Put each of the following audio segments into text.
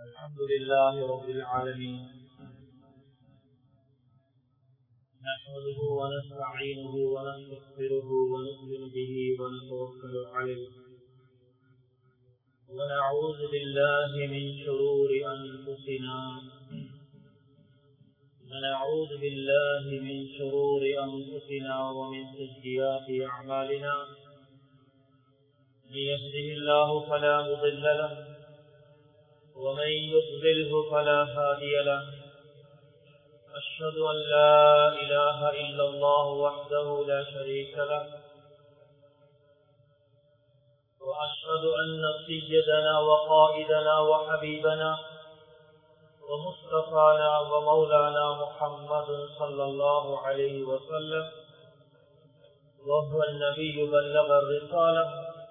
الحمد لله رب العالمين نحمده ونستعينه ونستغفره ونؤمن به ونتوكل عليه ونعوذ بالله من شرور أنفسنا ونعوذ بالله من شرور أنفسنا ومن سيئات أعمالنا من يهده الله فلا مضل له ومن يضلله فلا هادي له أشهد أن لا إله إلا الله وحده لا شريك له وأشهد أن سيدنا وقائدنا وحبيبنا ومصطفانا ومولانا محمد صلى الله عليه وسلم وهو النبي بلغ الرسالة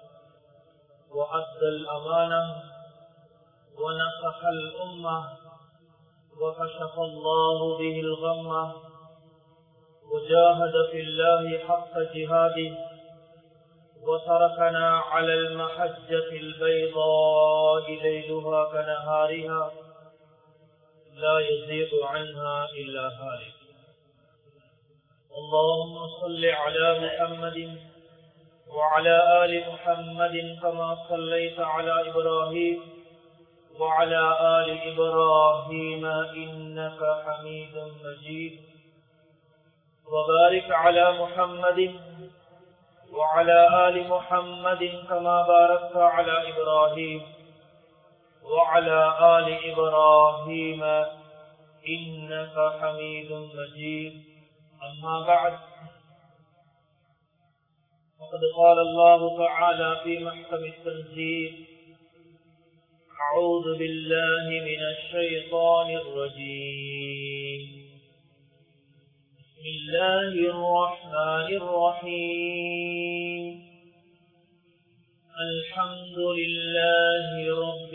وأدى الأمانة ونصح الأمة وكشف الله به الغمة وجاهد في الله حق جهاده وتركنا على المحجة البيضاء ليلها كنهارها لا يزيغ عنها إلا هالك اللهم صل على محمد وعلى آل محمد كما صليت على إبراهيم وعلى آل إبراهيم إنك حميد مجيد وبارك على محمد وعلى آل محمد كما باركت على إبراهيم وعلى آل إبراهيم إنك حميد مجيد أما بعد فقد قال الله تعالى في محكم التنزيل أعوذ بالله من الشيطان الرجيم بسم الله الرحمن الرحيم الحمد لله رب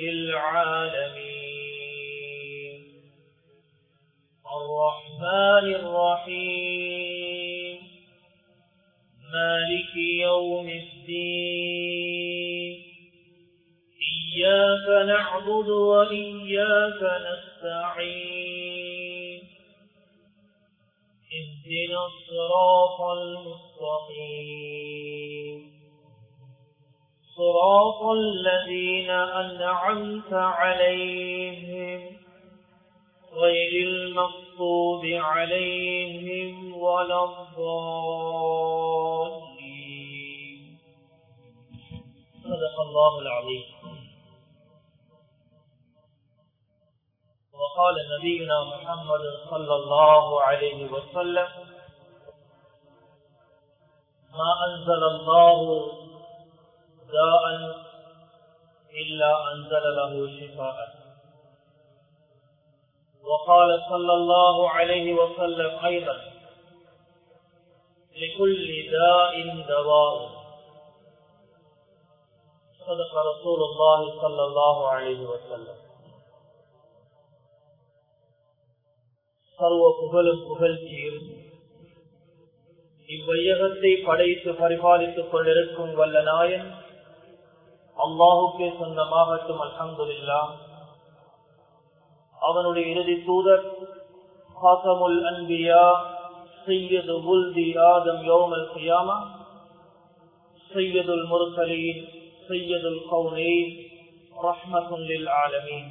العالمين الرحمن الرحيم مالك يوم الدين إياك نعبد وإياك نستعين اهدنا الصراط المستقيم صراط الذين أنعمت عليهم غير المغضوب عليهم ولا الضالين صدق الله العظيم وقال نبينا محمد صلى الله عليه وسلم ما أنزل الله داء إلا أنزل له شفاء وقال صلى الله عليه وسلم أيضا لكل داء دواء صدق رسول الله صلى الله عليه وسلم சர்வ புகழும் புகழ்ச்சியும் இவ்வையகத்தை படைத்து பரிபாலித்துக் கொண்டிருக்கும் வல்ல நாயன் அல்லாஹுக்கே சொந்தமாகட்டும் அல்ஹம்துல்லா அவனுடைய இறுதி தூதர் ஹாசமுல் அன்பியா சையது உல்தி ஆதம் யோமல் சியாமா சையதுல் முருசலீன் சையதுல் கவுனீன் ரஹ்மத்துல்லில் ஆலமீன்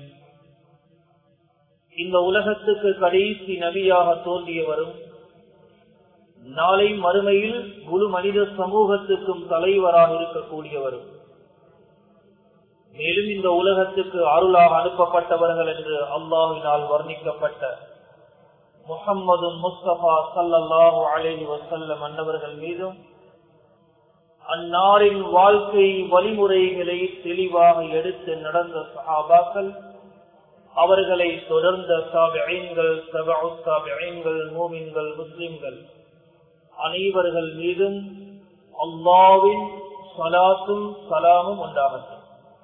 இந்த உலகத்துக்கு கடைசி நபியாக தோன்றியவரும் நாளை மறுமையில் முழு மனித சமூகத்துக்கும் தலைவராக இருக்கக்கூடியவரும் மேலும் இந்த உலகத்துக்கு அருளாக அனுப்பப்பட்டவர்கள் என்று அல்லாஹினால் வர்ணிக்கப்பட்ட முகம்மது முஸ்தபா சல்லாஹூ அலேஹி வசல்லம் அன்னவர்கள் மீதும் அந்நாரின் வாழ்க்கை வழிமுறைகளை தெளிவாக எடுத்து நடந்த சஹாபாக்கள் அவர்களை தொடர்ந்த சாபியங்கள் சாபியங்கள் மூமின்கள் முஸ்லிம்கள் அனைவர்கள் மீதும் அல்லாவின் சலாத்தும் சலாமும் உண்டாகட்டும்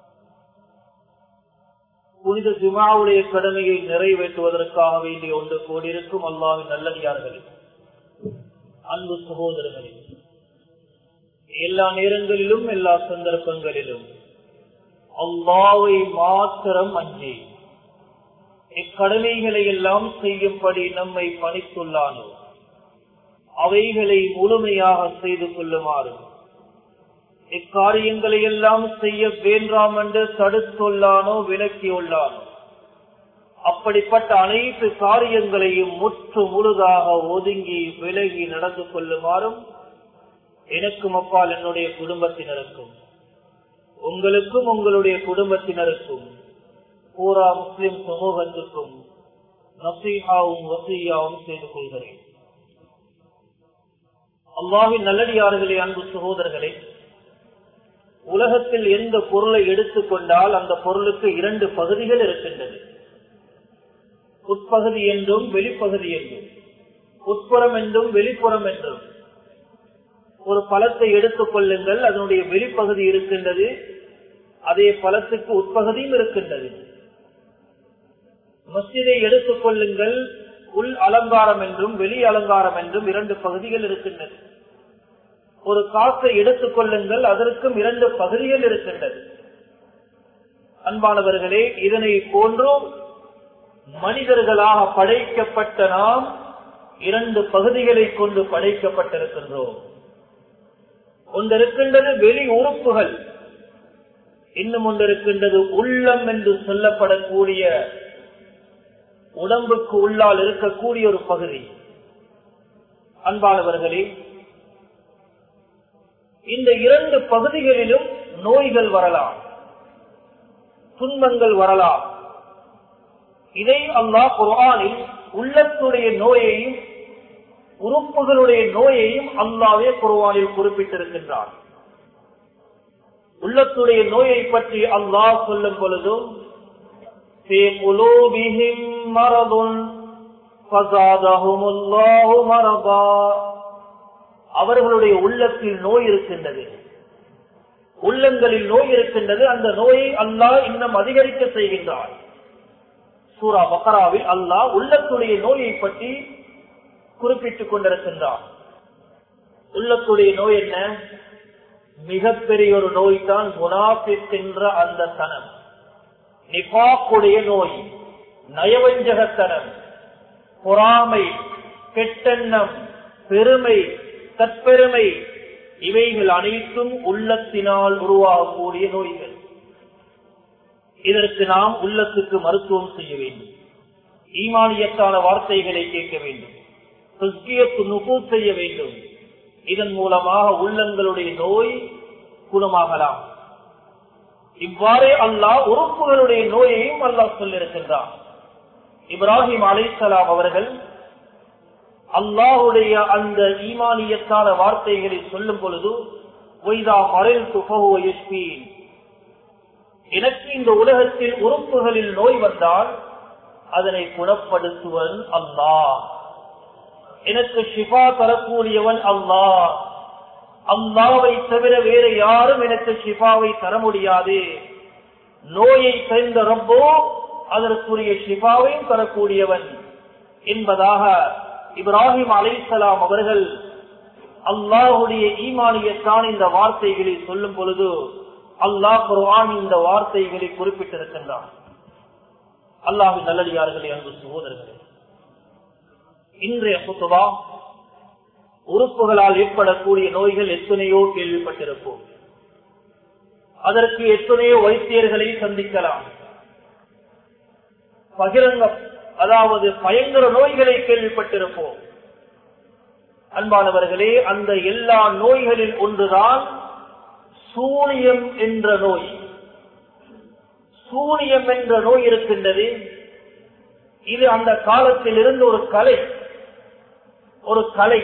புனித ஜுமாவுடைய கடமையை நிறைவேற்றுவதற்காக வேண்டிய ஒன்று கூடியிருக்கும் அல்லாவின் நல்லடியார்களே அன்பு சகோதரர்களே எல்லா நேரங்களிலும் எல்லா சந்தர்ப்பங்களிலும் அல்லாவை மாத்திரம் அஞ்சி இக்கடமைகளை எல்லாம் செய்யும்படி நம்மை பணித்துள்ளானோ அவைகளை முழுமையாக செய்து கொள்ளுமாறு இக்காரியங்களை எல்லாம் செய்ய வேண்டாம் என்று தடுத்துள்ளானோ விலக்கியுள்ளானோ அப்படிப்பட்ட அனைத்து காரியங்களையும் முற்று முழுதாக ஒதுங்கி விலகி நடந்து கொள்ளுமாறும் எனக்கும் அப்பால் என்னுடைய குடும்பத்தினருக்கும் உங்களுக்கும் உங்களுடைய குடும்பத்தினருக்கும் பூரா முஸ்லிம் சமூகத்துக்கும் நசீஹாவும் வசீயாவும் செய்து கொள்கிறேன் அல்லாவின் நல்லடியார்களே அன்பு சகோதரர்களே உலகத்தில் எந்த பொருளை எடுத்துக்கொண்டால் அந்த பொருளுக்கு இரண்டு பகுதிகள் இருக்கின்றது உட்பகுதி என்றும் வெளிப்பகுதி என்றும் உட்புறம் என்றும் வெளிப்புறம் என்றும் ஒரு பழத்தை எடுத்துக் கொள்ளுங்கள் அதனுடைய வெளிப்பகுதி இருக்கின்றது அதே பழத்துக்கு உட்பகுதியும் இருக்கின்றது மஸ்ஜிதை எடுத்துக் கொள்ளுங்கள் உள் அலங்காரம் என்றும் வெளி அலங்காரம் என்றும் இரண்டு பகுதிகள் இருக்கின்றது ஒரு காசை எடுத்துக் கொள்ளுங்கள் அதற்கும் இரண்டு பகுதிகள் இருக்கின்றது அன்பானவர்களே இதனை போன்று மனிதர்களாக படைக்கப்பட்ட நாம் இரண்டு பகுதிகளை கொண்டு படைக்கப்பட்டிருக்கின்றோம் ஒன்றிருக்கின்றது வெளி உறுப்புகள் இன்னும் ஒன்றிருக்கின்றது உள்ளம் என்று சொல்லப்படக்கூடிய உடம்புக்கு உள்ளால் இருக்கக்கூடிய ஒரு பகுதி அன்பானவர்களே இந்த இரண்டு பகுதிகளிலும் நோய்கள் வரலாம் துன்பங்கள் வரலாம் இதை அல்லாஹ் குர்ஆனில் உள்ளத்துடைய நோயையும் உறுப்புகளுடைய நோயையும் அல்லாவே குர்ஆனில் குறிப்பிட்டிருக்கின்றார் உள்ளத்துடைய நோயை பற்றி அல்லாஹ் சொல்லும் பொழுதும் في قلوبهم مرض فزادهم الله مرضا அவர்களுடைய உள்ளத்தில் நோய் இருக்கின்றது உள்ளங்களில் நோய் இருக்கின்றது அந்த நோயை அல்லாஹ் இன்னும் அதிகரிக்க செய்கின்றார் சூரா பக்கராவில் அல்லாஹ் உள்ளத்துடைய நோயை பற்றி குறிப்பிட்டுக் கொண்டிருக்கின்றார் உள்ளத்துடைய நோய் என்ன மிகப்பெரிய ஒரு நோய் தான் முனாபிக்கின்ற அந்த தனம் நிபாக்குடைய நோய் நயவஞ்சகத்தனம் பொறாமை கெட்டெண்ணம் பெருமை தற்பெருமை இவைகள் அனைத்தும் உள்ளத்தினால் உருவாகக்கூடிய நோய்கள் இதற்கு நாம் உள்ளத்துக்கு மருத்துவம் செய்ய வேண்டும் ஈமானியத்தான வார்த்தைகளை கேட்க வேண்டும் நுகு செய்ய வேண்டும் இதன் மூலமாக உள்ளங்களுடைய நோய் குணமாகலாம் இவ்வாறே அல்லாஹ் உறுப்புகளுடைய நோயையும் அல்லாஹ் சொல்லிருக்கின்றார் இப்ராஹிம் அலிசலாம் அவர்கள் அல்லாஹுடைய அந்த ஈமானியத்தான வார்த்தைகளை சொல்லும் பொழுது ஒய்தா மறைல் துபகுவீன் எனக்கு இந்த உலகத்தில் உறுப்புகளில் நோய் வந்தால் அதனை குணப்படுத்துவன் அல்லாஹ் எனக்கு ஷிஃபா தரக்கூடியவன் அல்லாஹ் அல்லாவை தவிர வேற யாரும் எனக்கு ஷிஃபாவை தர முடியாது நோயை சேர்ந்த ரப்போ அதற்குரிய ஷிஃபாவையும் தரக்கூடியவன் என்பதாக இப்ராஹிம் அலிசலாம் அவர்கள் அல்லாஹுடைய ஈமானியத்தான் இந்த வார்த்தைகளை சொல்லும் பொழுது அல்லாஹ் குர்ஆன் இந்த வார்த்தைகளை குறிப்பிட்டிருக்கின்றான் அல்லாஹின் நல்லடியார்களே அன்பு சகோதரர்களே இன்றைய குத்துவா உறுப்புகளால் ஏற்படக்கூடிய நோய்கள் எத்தனையோ கேள்விப்பட்டிருப்போம் அதற்கு எத்தனையோ வைத்தியர்களை சந்திக்கலாம் பகிரங்க அதாவது பயங்கர நோய்களை கேள்விப்பட்டிருப்போம் அன்பானவர்களே அந்த எல்லா நோய்களில் ஒன்றுதான் சூனியம் என்ற நோய் சூனியம் என்ற நோய் இருக்கின்றது இது அந்த காலத்தில் இருந்து ஒரு கலை ஒரு கலை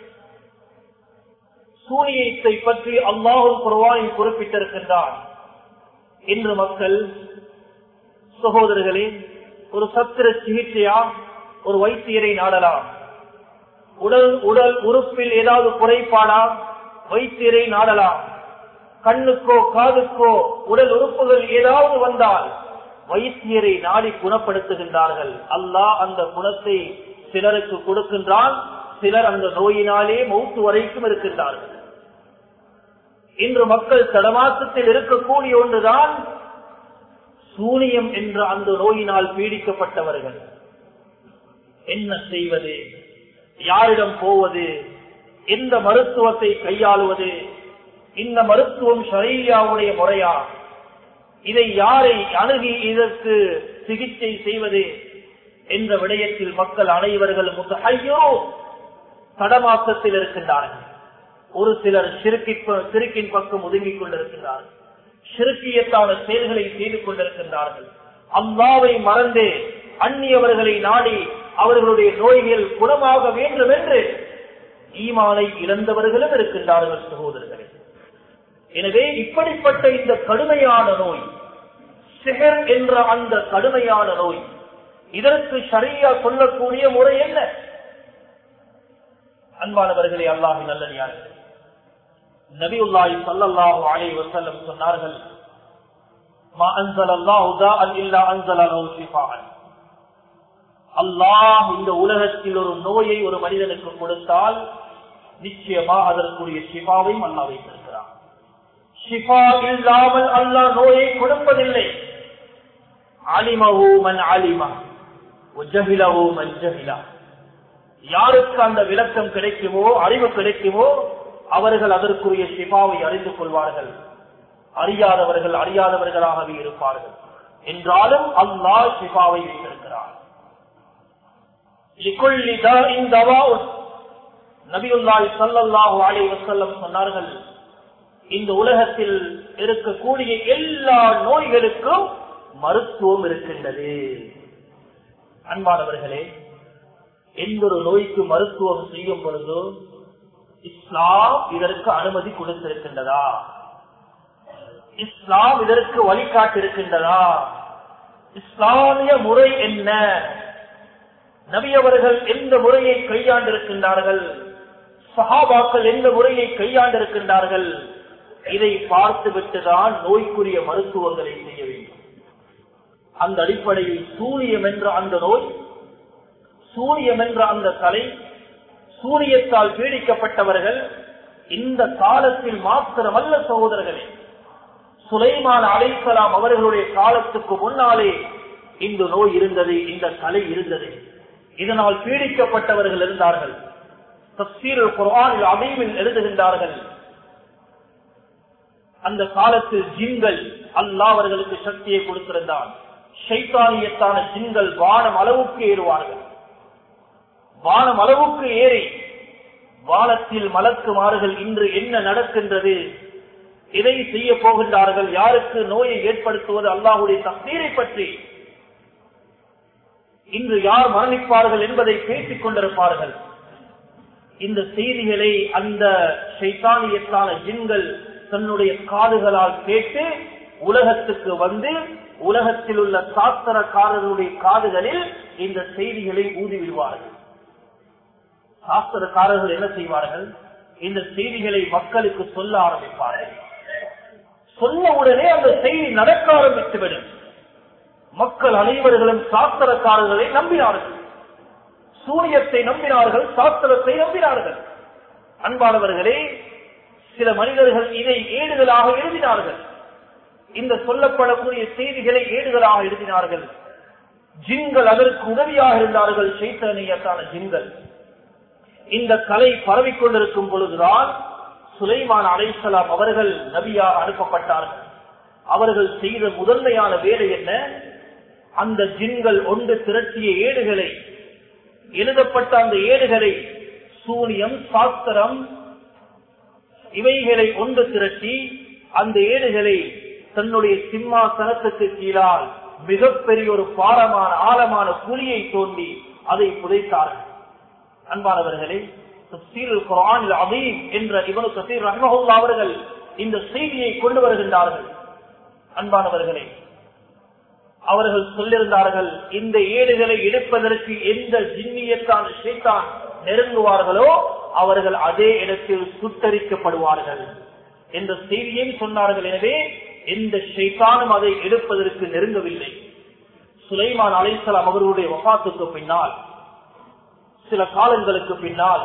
சூனியத்தை பற்றி அல்லாஹும் குருவானில் குறிப்பிட்டிருக்கின்றான் இன்று மக்கள் சகோதரர்களே ஒரு சத்திர சிகிச்சையா ஒரு வைத்தியரை நாடலாம் உடல் உடல் உறுப்பில் ஏதாவது குறைபாடா வைத்தியரை நாடலாம் கண்ணுக்கோ காதுக்கோ உடல் உறுப்புகள் ஏதாவது வந்தால் வைத்தியரை நாடி குணப்படுத்துகின்றார்கள் அல்லாஹ் அந்த குணத்தை சிலருக்கு கொடுக்கின்றான் சிலர் அந்த நோயினாலே மௌத்து வரைக்கும் இருக்கின்றார்கள் இன்று மக்கள் தடமாற்றத்தில் இருக்கக்கூடிய ஒன்றுதான் சூனியம் என்ற அந்த நோயினால் பீடிக்கப்பட்டவர்கள் என்ன செய்வது யாரிடம் போவது எந்த மருத்துவத்தை கையாளுவது இந்த மருத்துவம் ஷரீயாவுடைய முறையா இதை யாரை அணுகி இதற்கு சிகிச்சை செய்வது என்ற விடயத்தில் மக்கள் அனைவர்களும் ஐயோ தடமாக்கத்தில் இருக்கின்றார்கள் ஒரு சிலர் சிறுக்கின் பக்கம் ஒதுங்கிக் கொண்டிருக்கிறார்கள் சிறுக்கியத்தான செயல்களை செய்து கொண்டிருக்கின்றார்கள் அல்லாவை மறந்து அந்நியவர்களை நாடி அவர்களுடைய நோய்கள் குணமாக வேண்டும் என்று ஈமானை இழந்தவர்களும் இருக்கின்றார்கள் சகோதரர்களே எனவே இப்படிப்பட்ட இந்த கடுமையான நோய் சிகர் என்ற அந்த கடுமையான நோய் இதற்கு சரியா சொல்லக்கூடிய முறை என்ன அன்பானவர்களே அல்லாஹி நல்லடியார்கள் நபியுல்லாஹி ஸல்லல்லாஹு அலைஹி வஸல்லம் சொன்னார்கள் மா அன்ஸலல்லாஹு தாஅன் இல்லா அன்ஸல லஹு ஷிஃபாஅன் அல்லாஹ் இந்த உலகத்தில் ஒரு நோயை ஒரு மனிதனுக்கு கொடுத்தால் நிச்சயமா அதற்குரிய ஷிஃபாவையும் அல்லாஹ் வைத்திருக்கிறார் ஷிஃபா இல்லாமல் அல்லாஹ் நோயை கொடுப்பதில்லை அலிமஹு மன் அலிமா ஜஹிலஹு மன் ஜஹிலா யாருக்கு அந்த விளக்கம் கிடைக்குமோ அறிவு கிடைக்குமோ அவர்கள் அதற்குரிய சிபாவை அறிந்து கொள்வார்கள் அறியாதவர்கள் அறியாதவர்களாகவே இருப்பார்கள் என்றாலும் அல்லாஹ் சிபாவை வைத்திருக்கிறார் நபியுல்லாய் சல்லாஹூ அலி வசல்லம் சொன்னார்கள் இந்த உலகத்தில் இருக்கக்கூடிய எல்லா நோய்களுக்கும் மருத்துவம் இருக்கின்றது அன்பானவர்களே எந்த ஒரு நோய்க்கு மருத்துவம் செய்யும் பொழுது இஸ்லாம் இதற்கு அனுமதி கொடுத்திருக்கின்றதா இஸ்லாம் இதற்கு வழிகாட்டிருக்கின்றதா இஸ்லாமிய முறை என்ன நபி அவர்கள் எந்த முறையை கையாண்டிருக்கின்றார்கள் சஹாபாக்கள் எந்த முறையை கையாண்டிருக்கின்றார்கள் இதை பார்த்து விட்டுதான் நோய்க்குரிய மருத்துவங்களை செய்ய வேண்டும் அந்த அடிப்படையில் சூரியம் என்ற அந்த நோய் சூரியம் என்ற அந்த கலை சூரியத்தால் பீடிக்கப்பட்டவர்கள் இந்த காலத்தில் மாத்திரமல்ல சகோதரர்களே சுலைமான் அலைசலாம் அவர்களுடைய காலத்துக்கு முன்னாலே இந்த நோய் இருந்தது இந்த கலை இருந்தது இதனால் பீடிக்கப்பட்டவர்கள் இருந்தார்கள் தப்சீர் குரானில் அமைவில் எழுதுகின்றார்கள் அந்த காலத்தில் ஜின்கள் அல்லா அவர்களுக்கு சக்தியை கொடுத்திருந்தான் ஷைத்தானியத்தான ஜின்கள் வானம் அளவுக்கு ஏறுவார்கள் வானம் அளவுக்கு ஏறி வானத்தில் மலக்குமாறுகள் இன்று என்ன நடக்கின்றது இதை செய்ய போகின்றார்கள் யாருக்கு நோயை ஏற்படுத்துவது அல்லாஹுடைய தப்சீரை பற்றி இன்று யார் மரணிப்பார்கள் என்பதை பேசிக் கொண்டிருப்பார்கள் இந்த செய்திகளை அந்த சைத்தானியத்தான ஜின்கள் தன்னுடைய காதுகளால் கேட்டு உலகத்துக்கு வந்து உலகத்தில் உள்ள சாஸ்திரக்காரர்களுடைய காதுகளில் இந்த செய்திகளை ஊதி விடுவார்கள் சாஸ்திரக்காரர்கள் என்ன செய்வார்கள் இந்த செய்திகளை மக்களுக்கு சொல்ல ஆரம்பிப்பார்கள் சொன்ன உடனே அந்த செய்தி நடக்க ஆரம்பித்துவிடும் மக்கள் அனைவர்களும் சாஸ்திரக்காரர்களை நம்பினார்கள் சூரியத்தை நம்பினார்கள் சாஸ்திரத்தை நம்பினார்கள் அன்பானவர்களே சில மனிதர்கள் இதை ஏடுகளாக எழுதினார்கள் இந்த சொல்லப்படக்கூடிய செய்திகளை ஏடுகளாக எழுதினார்கள் ஜின்கள் அதற்கு உதவியாக இருந்தார்கள் சைத்தனியத்தான ஜின்கள் இந்த கலை பரவிக்கொண்டிருக்கும் பொழுதுதான் சுலைமான் அலைசலாம் அவர்கள் நபியாக அனுப்பப்பட்டார்கள் அவர்கள் செய்த முதன்மையான வேலை என்ன அந்த ஜின்கள் ஒன்று திரட்டிய ஏடுகளை எழுதப்பட்ட அந்த ஏடுகளை சூனியம் சாஸ்திரம் இவைகளை ஒன்று திரட்டி அந்த ஏடுகளை தன்னுடைய சிம்மாசனத்துக்கு கீழால் மிகப்பெரிய ஒரு பாரமான ஆழமான குழியை தோண்டி அதை புதைத்தார்கள் அன்பானவர்களே என்ற இவனு கசீர் ரஹ்மஹுல்லா அவர்கள் இந்த செய்தியை கொண்டு வருகின்றார்கள் அன்பானவர்களே அவர்கள் சொல்லிருந்தார்கள் இந்த ஏடுகளை எடுப்பதற்கு எந்த ஜின்னியத்தான் ஷேத்தான் நெருங்குவார்களோ அவர்கள் அதே இடத்தில் சுட்டரிக்கப்படுவார்கள் என்ற செய்தியையும் சொன்னார்கள் எனவே எந்த ஷைத்தானும் அதை எடுப்பதற்கு நெருங்கவில்லை சுலைமான் அலைசலாம் அவர்களுடைய வபாத்துக்கு பின்னால் சில காலங்களுக்கு பின்னால்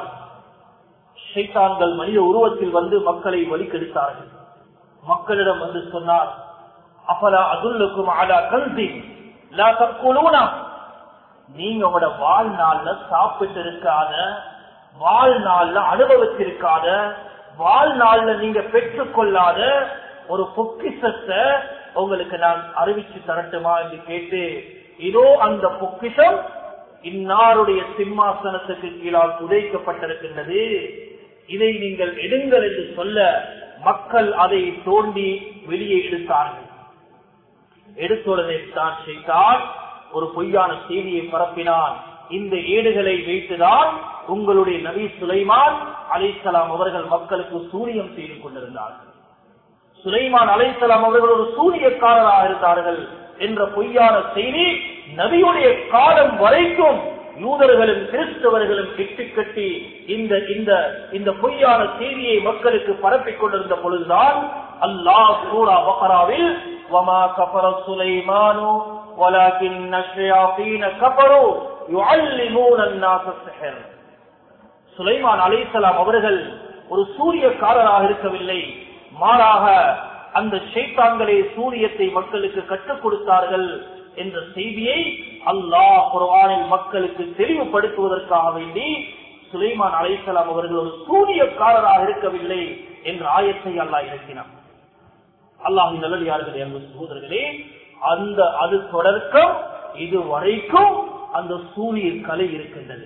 ஷைத்தான்கள் மனித உருவத்தில் வந்து மக்களை வழிகெடுத்தார்கள் மக்களிடம் வந்து சொன்னார் அப்பலா அதுல்லுக்கும் அலா கல்வி லா தற்கொலூனா நீங்க உங்களோட வாழ்நாள்ல சாப்பிட்டு இருக்காத வாழ்நாள்ல அனுபவிச்சிருக்காத வாழ்நாள்ல நீங்க பெற்றுக்கொள்ளாத ஒரு பொக்கிஷத்தை உங்களுக்கு நான் அறிவிச்சு தரட்டுமா என்று கேட்டு இதோ அந்த பொக்கிஷம் இன்னாருடைய சிம்மாசனத்துக்கு கீழால் புதைக்கப்பட்டிருக்கின்றது இதை நீங்கள் எடுங்கள் என்று சொல்ல மக்கள் அதை தோண்டி வெளியே எடுத்தார்கள் எடுத்துடனே தான் செய்தால் ஒரு பொய்யான செய்தியை பரப்பினான் இந்த ஏடுகளை வைத்துதான் உங்களுடைய நபி சுலைமான் அலைசலாம் அவர்கள் மக்களுக்கு சூரியம் செய்து கொண்டிருந்தார்கள் சுலைமான் அலைசலாம் அவர்கள் ஒரு சூரியக்காரராக இருந்தார்கள் என்ற பொய்யான செய்தி நபியுடைய காலம் வரைக்கும் யூதர்களும் கிறிஸ்தவர்களும் கெட்டி கட்டி இந்த இந்த இந்த பொய்யான செய்தியை மக்களுக்கு பரப்பிக் கொண்டிருந்த பொழுதுதான் அல்லாஹ் சூரா பஹராவில் وما كفر سليمان ولكن الشياطين كفروا يعلمون الناس السحر சுலைமான் அலைசலாம் அவர்கள் ஒரு சூரியக்காரராக இருக்கவில்லை மாறாக அந்த ஷைத்தான்களே சூரியத்தை மக்களுக்கு கற்றுக் கொடுத்தார்கள் என்ற செய்தியை அல்லாஹ் குர்ஆனில் மக்களுக்கு தெளிவுபடுத்துவதற்காக வேண்டி சுலைமான் அலைசலாம் அவர்கள் ஒரு சூரியக்காரராக இருக்கவில்லை என்ற ஆயத்தை அல்லாஹ் இறக்கினார் அல்லாஹ் நல்லடியார்களே அன்பு சகோதரர்களே அந்த அது தொடர்க்கம் இதுவரைக்கும் அந்த சூரிய கலை இருக்கின்றது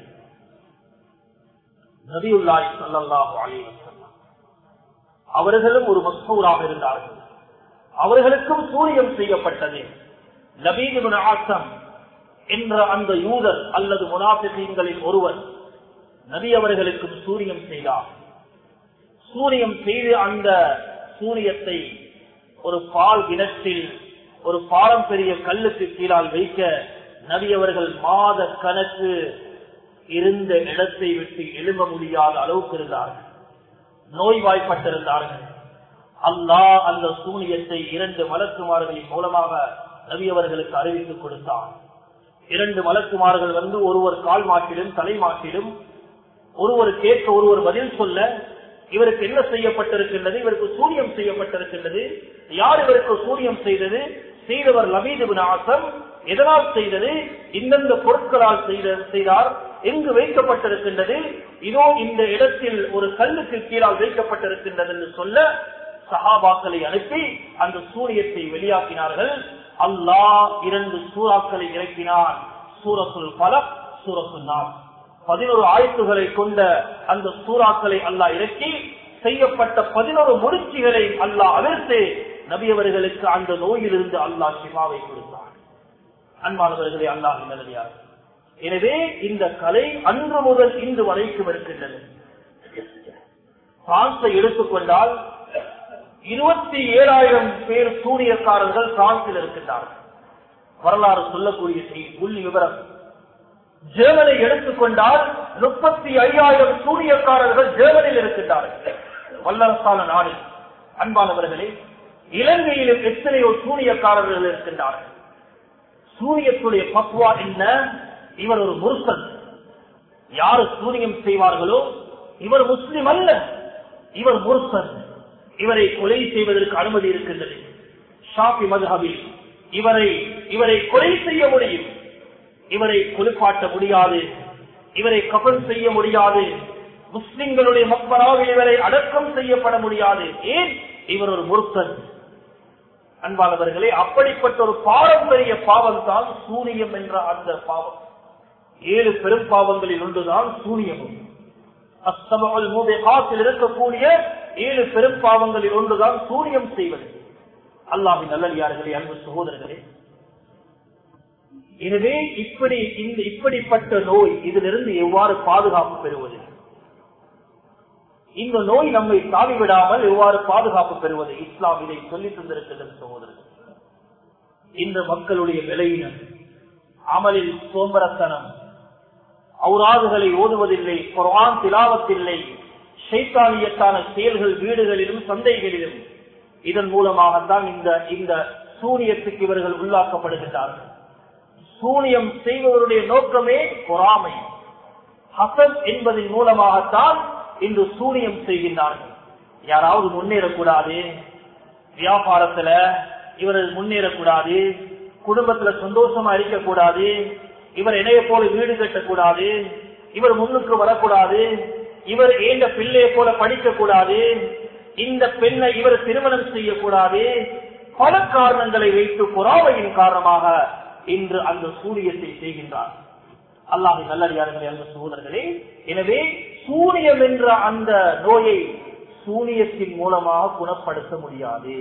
நபியுல்லாய் சல்லாஹு அலைவசல்லாம் அவர்களும் ஒரு மஸ்கூராக இருந்தார்கள் அவர்களுக்கும் சூரியம் செய்யப்பட்டது நபீதின் ஆசம் என்ற அந்த யூதர் அல்லது முனாபிகளின் ஒருவர் நபி அவர்களுக்கும் சூரியம் செய்தார் சூரியம் செய்து அந்த சூரியத்தை ஒரு பால் கிணற்றில் ஒரு பாரம்பரிய கல்லுக்கு கீழால் வைக்க நபி அவர்கள் மாத கணக்கு இருந்த இடத்தை விட்டு எழும்ப முடியாத அளவுக்கு இருந்தார்கள் நோய்வாய்ப்பட்டிருந்தார்கள் அல்லாஹ் அந்த சூனியத்தை இரண்டு மலக்குமார்களின் மூலமாக நபி அவர்களுக்கு அறிவித்துக் கொடுத்தார் இரண்டு மலக்குமார்கள் வந்து ஒருவர் கால் மாட்டிலும் தலை மாட்டிலும் ஒருவர் கேட்க ஒருவர் பதில் சொல்ல இவருக்கு என்ன செய்யப்பட்டிருக்கின்றது இவருக்கு சூரியம் செய்யப்பட்டிருக்கின்றது யார் இவருக்கு சூரியம் செய்தது செய்தவர் லபீது ஆசம் எதனால் செய்தது இந்தந்த பொருட்களால் செய்தார் எங்கு வைக்கப்பட்டிருக்கின்றது இதோ இந்த இடத்தில் ஒரு கல்லுக்கு கீழால் வைக்கப்பட்டிருக்கின்றது என்று சொல்ல சஹாபாக்களை அனுப்பி அந்த சூரியத்தை வெளியாக்கினார்கள் அல்லாஹ் இரண்டு சூறாக்களை இறக்கினான் சூரசுல் பலக் சூரசுல் நாள் பதினோரு ஆய்வுகளை கொண்ட அந்த சூறாக்களை அல்லாஹ் இறக்கி செய்யப்பட்ட பதினோரு முயற்சிகளை அல்லாஹ் அவிர்த்து நபியவர்களுக்கு அந்த நோயிலிருந்து அல்லாஹ் சிவாவை கொடுத்தார் அன்பானவர்களே அல்லாஹ் நல்லதார் எனவே இந்த கலை அன்று முதல் இன்று வரைக்கும் இருக்கின்றது பிரான்சை எடுத்துக்கொண்டால் இருபத்தி ஏழாயிரம் பேர் சூரியக்காரர்கள் பிரான்சில் இருக்கின்றார்கள் வரலாறு சொல்லக்கூடிய செய்தி புள்ளி விவரம் ஜெர்மனை எடுத்துக்கொண்டால் முப்பத்தி ஐயாயிரம் சூரியக்காரர்கள் ஜெர்மனியில் இருக்கின்றார்கள் வல்லரசான நாடு அன்பானவர்களே இலங்கையிலும் எத்தனையோ சூரியக்காரர்கள் இருக்கின்றார்கள் சூரியத்துடைய பத்வா என்ன இவர் ஒரு முருசன் யாரு சூரியம் செய்வார்களோ இவர் முஸ்லிம் அல்ல இவர் முருசன் இவரை கொலை செய்வதற்கு அனுமதி இருக்கின்றது ஷாபி மதுஹபில் இவரை இவரை கொலை செய்ய முடியும் இவரை குளிப்பாட்ட முடியாது இவரை கபல் செய்ய முடியாது முஸ்லிம்களுடைய மக்களாக இவரை அடக்கம் செய்யப்பட முடியாது ஏன் இவர் ஒரு முருத்தன் அன்பானவர்களே அப்படிப்பட்ட ஒரு பாரம்பரிய பாவம் தான் சூரியம் என்ற அந்த பாவம் ஏழு பெரும் பாவங்களில் ஒன்றுதான் சூரியமும் அஸ்தபல் மூதையில் இருக்கக்கூடிய ஏழு பெரும் பாவங்களில் ஒன்றுதான் சூரியம் செய்வது அல்லாஹின் நல்லடியார்களே அன்பு சகோதரர்களே எனவே இப்படி இந்த இப்படிப்பட்ட நோய் இதிலிருந்து எவ்வாறு பாதுகாப்பு பெறுவது இந்த நோய் நம்மை தாவி விடாமல் எவ்வாறு பாதுகாப்பு பெறுவது இஸ்லாம் இதை சொல்லி தந்திருக்கிறது சகோதரர் இந்த மக்களுடைய விலையினம் அமலில் சோம்பரத்தனம் அவுராதுகளை ஓதுவதில்லை குரான் திலாவத்தில்லை சைத்தானியத்தான செயல்கள் வீடுகளிலும் சந்தைகளிலும் இதன் மூலமாகத்தான் இந்த இந்த சூனியத்துக்கு இவர்கள் உள்ளாக்கப்படுகின்றார்கள் சூனியம் செய்பவருடைய நோக்கமே பொறாமை ஹசன் என்பதன் மூலமாகத்தான் இன்று சூனியம் செய்கின்றார்கள் யாராவது முன்னேறக்கூடாது வியாபாரத்துல இவர் முன்னேறக்கூடாது குடும்பத்துல சந்தோஷமா இருக்கக்கூடாது இவர் இணைய போல வீடு கட்டக்கூடாது இவர் முன்னுக்கு வரக்கூடாது இவர் ஏந்த பிள்ளையை போல படிக்க கூடாது இந்த பெண்ணை இவர் திருமணம் செய்யக்கூடாது பல காரணங்களை வைத்து பொறாமையின் காரணமாக இன்று அந்த சூரியத்தை செய்கின்றார் அல்லாஹின் நல்லடியார்களே அந்த சகோதரர்களே எனவே சூனியம் என்ற அந்த நோயை சூனியத்தின் மூலமாக குணப்படுத்த முடியாது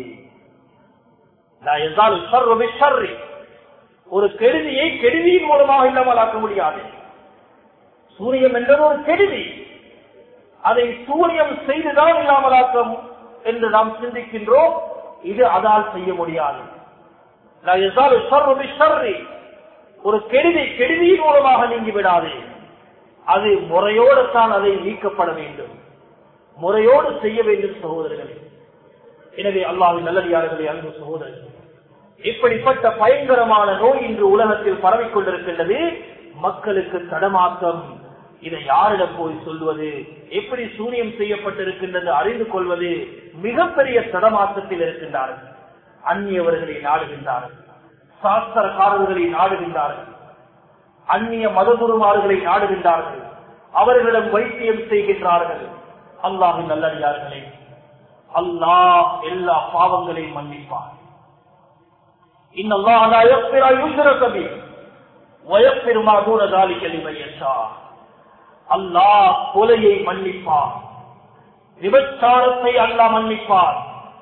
லா யஸாலு ஷர்ரு பிஷ்ஷர்ரி. ஒரு கெடுதியை கெடுதியின் மூலமாக இல்லாமல் ஆக்க முடியாது சூரியம் என்பது ஒரு கெடுதி அதை சூரியம் செய்துதான் இல்லாமலாக்கம் என்று நாம் சிந்திக்கின்றோம் இது அதால் செய்ய முடியாது லா யஸாலு ஷர்ரு பிஷ்ஷர்ரி. ஒரு கெடுதி கெடுதியின் மூலமாக நீங்கி விடாது அது முறையோடு தான் அதை நீக்கப்பட வேண்டும் முறையோடு செய்ய வேண்டும் சகோதரர்களே எனவே அல்லாஹின் நல்லடியார்களே அன்பு சகோதரர்களே இப்படிப்பட்ட பயங்கரமான நோய் இன்று உலகத்தில் பரவிக் கொண்டிருக்கின்றது மக்களுக்கு தடமாற்றம் இதை யாரிடம் போய் சொல்வது எப்படி சூனியம் செய்யப்பட்டிருக்கின்றது அறிந்து கொள்வது மிகப்பெரிய தடமாற்றத்தில் இருக்கின்றார்கள் அந்நியவர்களை நாடுகின்றார்கள் சாஸ்திரக்காரர்களை நாடுகின்றார்கள் அந்நிய மதகுருமார்களை நாடுகின்றார்கள் அவர்களிடம் வைத்தியம் செய்கின்றார்கள் அல்லாஹின் நல்லடியார்களே அல்லாஹ் எல்லா பாவங்களையும் மன்னிப்பார் இன்னல்லாஹ் லா யக்ஃபிரு அன் யுஷ்ரக பிஹி வ யக்ஃபிரு மா தூன ذلك லிமன் யஷா அல்லாஹ் கொலையை மன்னிப்பார் விபச்சாரத்தை அல்லாஹ் மன்னிப்பார்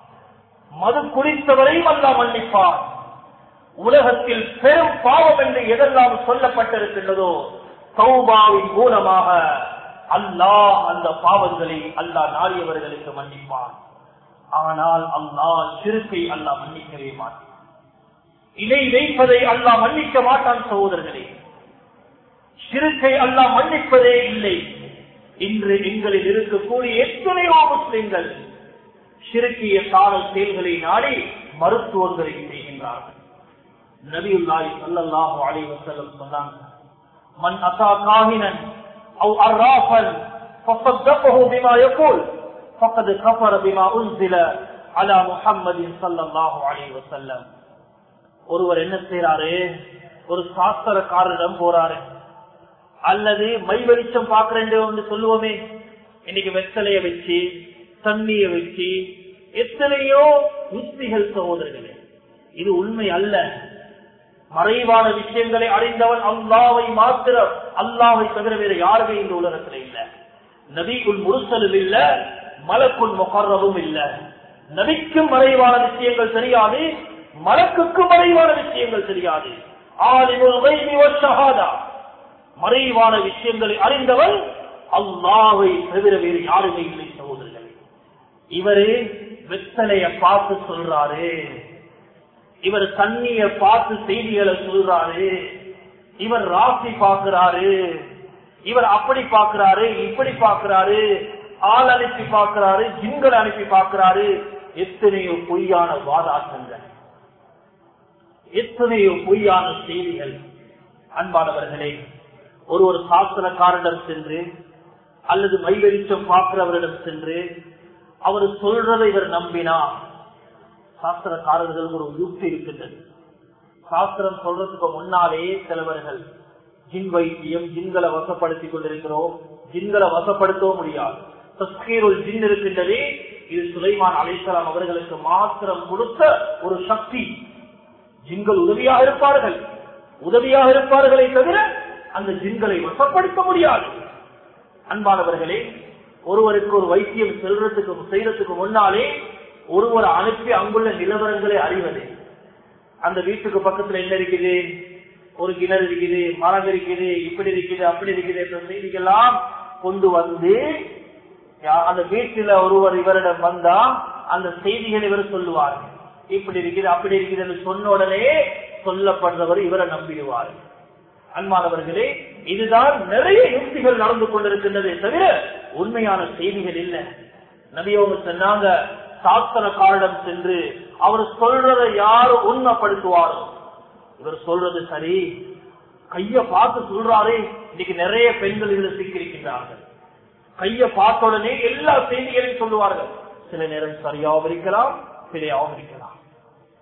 மது குடித்தவரையும் அல்லாஹ் மன்னிப்பார் உலகத்தில் பெரும் பாவம் என்று எதெல்லாம் சொல்லப்பட்டிருக்கின்றதோ சௌபாவின் மூலமாக அல்லாஹ் அந்த பாவங்களை அல்லாஹ் நாடியவர்களுக்கு மன்னிப்பார் ஆனால் அல்லாஹ் சிறுக்கை அல்லாஹ் மன்னிக்கவே மாட்டான் இணை வைப்பதை அல்லாஹ் மன்னிக்க மாட்டான் சகோதரர்களே சிறுக்கை அல்லாஹ் மன்னிப்பதே இல்லை இன்று எங்களில் இருக்கக்கூடிய எத்தனையோ முஸ்லிம்கள் சிறுக்கிய காவல் செயல்களை நாடி மருத்துவங்களை செய்கின்றார்கள் நபியுல்லாஹி ஸல்லல்லாஹு அலைஹி வஸல்லம் சொன்னாங்க மன் அஸா காஹினன் அவு அர்ராஃபன் ஃபஸத்தகஹு பிமா யகூல் ஃபக்கத் கஃபர பிமா உன்சில அலா முஹம்மதின் ஸல்லல்லாஹு அலைஹி வஸல்லம் ஒருவர் என்ன செய்யறாரு ஒரு சாஸ்திரக்காரரிடம் போறாரு அல்லது மை வெளிச்சம் பாக்குறேன் சொல்லுவோமே இன்னைக்கு வெத்தலைய வச்சு தண்ணிய வச்சு எத்தனையோ யுக்திகள் சகோதரர்களே இது உண்மை அல்ல மறைவான விஷயங்களை அறிந்தவன் அல்லாவை மாத்திரம் அல்லாவை தவிர வேறு யாருமே இந்த உலகத்துல இல்ல நபிக்குள் முருசலும் இல்ல மலக்குள் முகர்றவும் இல்ல நபிக்கும் மறைவான விஷயங்கள் தெரியாது மலக்குக்கும் மறைவான விஷயங்கள் தெரியாது ஆலிமுல் கைபி வஷ்ஷஹாதா. மறைவான விஷயங்களை அறிந்தவன் அல்லாவை தவிர வேறு யாருமே இல்லை சகோதரர்களே இவரு வெத்தலைய பார்த்து சொல்றாரு இவர் தண்ணிய பார்த்து செய்திகளை சொல்றாரு இவர் ராசி பார்க்கிறாரு இவர் அப்படி பார்க்கிறாரு இப்படி பார்க்கிறாரு ஆள் அனுப்பி பார்க்கிறாரு ஜிங்கள் அனுப்பி பார்க்கிறாரு எத்தனையோ பொய்யான வாதாட்டங்கள் எத்தனையோ பொய்யான செய்திகள் அன்பானவர்களே ஒரு ஒரு சாஸ்திரக்காரரிடம் சென்று அல்லது மைவெளிச்சம் பார்க்கிறவரிடம் சென்று அவர் சொல்றதை இவர் நம்பினா சாஸ்திரக்காரர்களுக்கு ஒரு யுக்தி இருக்கின்றது சாஸ்திரம் சொல்றதுக்கு முன்னாலே சிலவர்கள் ஜின் வைத்தியம் ஜின்களை வசப்படுத்திக் கொண்டிருக்கிறோம் ஜின்களை வசப்படுத்தவும் முடியாது தஸ்கீருள் ஜின் இருக்கின்றதே இது சுலைமான் அலைசலாம் அவர்களுக்கு மாத்திரம் கொடுத்த ஒரு சக்தி ஜின்கள் உதவியாக இருப்பார்கள் உதவியாக இருப்பார்களே தவிர அந்த ஜின்களை வசப்படுத்த முடியாது அன்பானவர்களே ஒருவருக்கு ஒரு வைத்தியம் செல்றதுக்கு செய்யறதுக்கு முன்னாலே ஒருவர் அனுப்பி அங்குள்ள நிலவரங்களை அறிவது அந்த வீட்டுக்கு பக்கத்துல என்ன இருக்குது ஒரு கிணறு இருக்குது மரம் இருக்குது இப்படி இருக்குது அப்படி இருக்குது என்ற செய்திகள்லாம் கொண்டு வந்து யா- அந்த வீட்டில ஒருவர் இவரிடம் வந்தா அந்த செய்திகளை இவர் சொல்லுவார் இப்படி இருக்குது அப்படி இருக்குது என்று சொன்ன உடனே சொல்லப்படுறவர் இவரை நம்பிடுவார் அன்பானவர்களே இதுதான் நிறைய யுக்திகள் நடந்து கொண்டிருக்கின்றதே தவிர உண்மையான செய்திகள் இல்ல நபியவங்க சொன்னாங்க சாஸ்திரக்காரிடம் சென்று அவர் சொல்றதை யாரு உண்மைப்படுத்துவாரோ இவர் சொல்றது சரி கைய பார்த்து சொல்றாரே இன்னைக்கு நிறைய பெண்கள் இதுல சிக்கியிருக்கின்றார்கள் கைய பார்த்த உடனே எல்லா செய்திகளையும் சொல்லுவார்கள் சில நேரம் சரியாகவும் இருக்கலாம் பிழையாகவும் இருக்கலாம்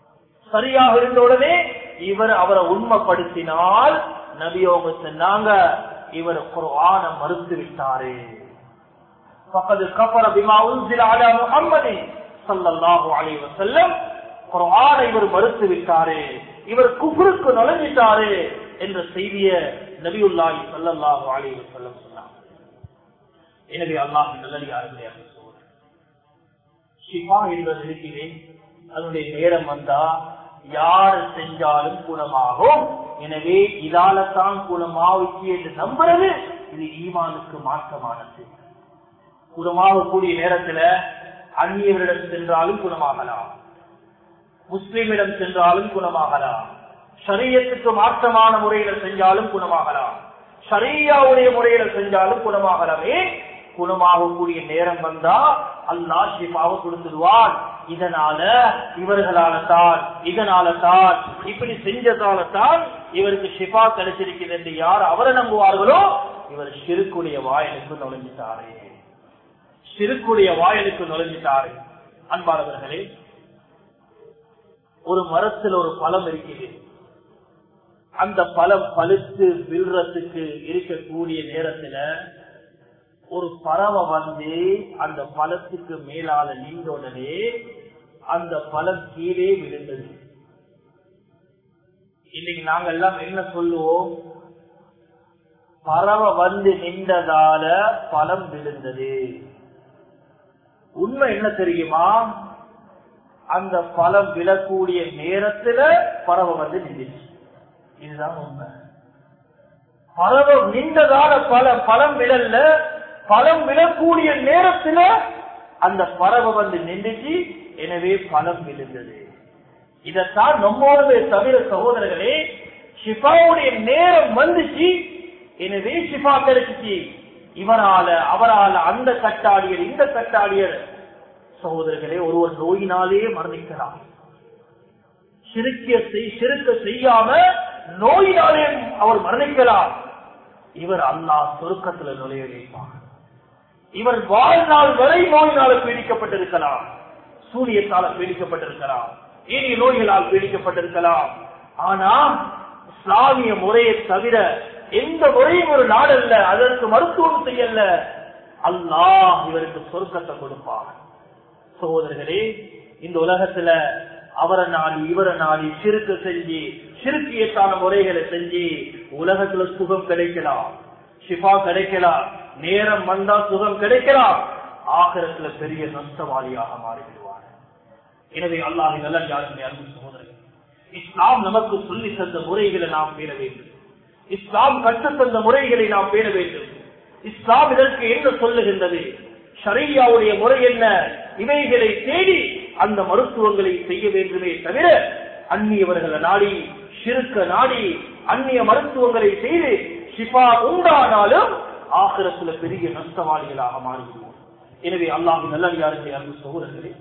சரியாக இருந்த உடனே இவர் அவரை உண்மைப்படுத்தினால் நபி அவங்க சொன்னாங்க இவர் குர்ஆன மறுத்து விட்டாரு فقد كفر بما انزل على محمد صلى الله عليه وسلم குர்ஆனை இவர் மறுத்து விட்டாரு இவர் குஃப்ருக்கு நுழைஞ்சிட்டாரு என்ற செய்திய நபியுல்லாஹி ஸல்லல்லாஹு அலைஹி வஸல்லம் சொன்னார் எனவே அல்லாஹ் நல்லடியார்களே சொல்றேன் ஷிஃபா என்பது இருக்கிறேன் அதனுடைய நேரம் வந்தா யார் செஞ்சாலும் குணமாகும் எனவே இதால தான் குணமாவுச்சு என்று நம்புறது இது ஈமானுக்கு மாற்றமானது குணமாகக்கூடிய நேரத்துல அந்நியவரிடம் சென்றாலும் குணமாகலாம் முஸ்லிமிடம் சென்றாலும் குணமாகலாம் ஷரியத்துக்கு மாற்றமான முறையில செஞ்சாலும் குணமாகலாம் ஷரியாவுடைய முறையில செஞ்சாலும் குணமாகலாமே குணமாகக்கூடிய நேரம் வந்தா அல்லா ஷிஃபாவை கொடுத்துடுவான் இதனால இவர்களால தான் இதனால தான் இப்படி செஞ்சதால தான் இவருக்கு ஷிஃபா கிடைச்சிருக்கிறது என்று யார் அவரை நம்புவார்களோ இவர் சிறுக்குடைய வாயலுக்கு நுழைஞ்சிட்டாரே சிறுக்குடைய வாயலுக்கு நுழைஞ்சிட்டாரு அன்பானவர்களே ஒரு மரத்தில் ஒரு பழம் இருக்குது அந்த பழம் பழுத்து விழுறதுக்கு இருக்கக்கூடிய நேரத்துல ஒரு பறவை வந்து அந்த பழத்துக்கு மேலால நீண்ட உடனே அந்த பழம் கீழே விழுந்தது இன்னைக்கு நாங்க எல்லாம் என்ன சொல்லுவோம் பறவை வந்து நின்றதால பழம் விழுந்தது உண்மை என்ன தெரியுமா அந்த பழம் விழக்கூடிய நேரத்துல பறவை வந்து நின்றுச்சு இதுதான் உண்மை பறவை நின்றதால பல பழம் விழல்ல பழம் விழக்கூடிய நேரத்துல அந்த பறவை வந்து நின்றுச்சு எனவே பழம் விழுந்தது இதத்தான் நம்மோடவே தவிர சகோதரர்களே ஷிஃபாவுடைய நேரம் வந்துச்சு எனவே ஷிஃபா கிடைச்சிச்சு இவரால அவரால அந்த கட்டாடியர் இந்த கட்டாடியர் சகோதரர்களே ஒருவர் நோயினாலே மரணிக்கலாம் சிறுக்கிய சிறுக்க செய்யாம நோயினாலே அவர் மரணிக்கலாம் இவர் அல்லாஹ் சொருக்கத்துல நுழைய வைப்பார் இவர் வாழ்நாள் வரை நோயினால பீடிக்கப்பட்டிருக்கலாம் சூரியத்தால பீடிக்கப்பட்டிருக்கலாம் ஏனைய நோய்களால் பீடிக்கப்பட்டிருக்கலாம் ஆனா இஸ்லாமிய முறையை தவிர எந்த முறையும் ஒரு நாடல்ல அதற்கு மருத்துவம் செய்யல அல்லாஹ் இவருக்கு சொர்க்கத்தை கொடுப்பார் சகோதரர்களே இந்த உலகத்துல அவரை நாடி இவரை நாடி சிறுக்கு செஞ்சு சிறுக்கியத்தான முறைகளை செஞ்சு உலகத்துல சுகம் கிடைக்கலாம் ஷிஃபா கிடைக்கலாம் நேரம் வந்தா சுகம் கிடைக்கலாம் ஆகரத்துல பெரிய நஷ்டவாளியாக மாறிவிடுவார் எனவே அல்லாஹ் நல்ல யாருமே அன்பு சகோதரர்கள் இஸ்லாம் நமக்கு சொல்லி தந்த முறைகளை நாம் பேண வேண்டும் இஸ்லாம் கற்றுத்தந்த முறைகளை நாம் பேண வேண்டும் இஸ்லாம் இதற்கு என்ன சொல்லுகின்றது ஷரையாவுடைய முறை என்ன இவைகளை தேடி அந்த மருத்துவங்களை செய்ய வேண்டுமே தவிர அந்நியவர்களை நாடி சிறுக்க நாடி அந்நிய மருத்துவங்களை செய்து ஷிஃபா உண்டானாலும் ஆகிரத்துல பெரிய நஷ்டவாளிகளாக மாறிவிடுவோம் எனவே அல்லாஹ் நல்லடியார்களே அன்பு சகோதரர்களே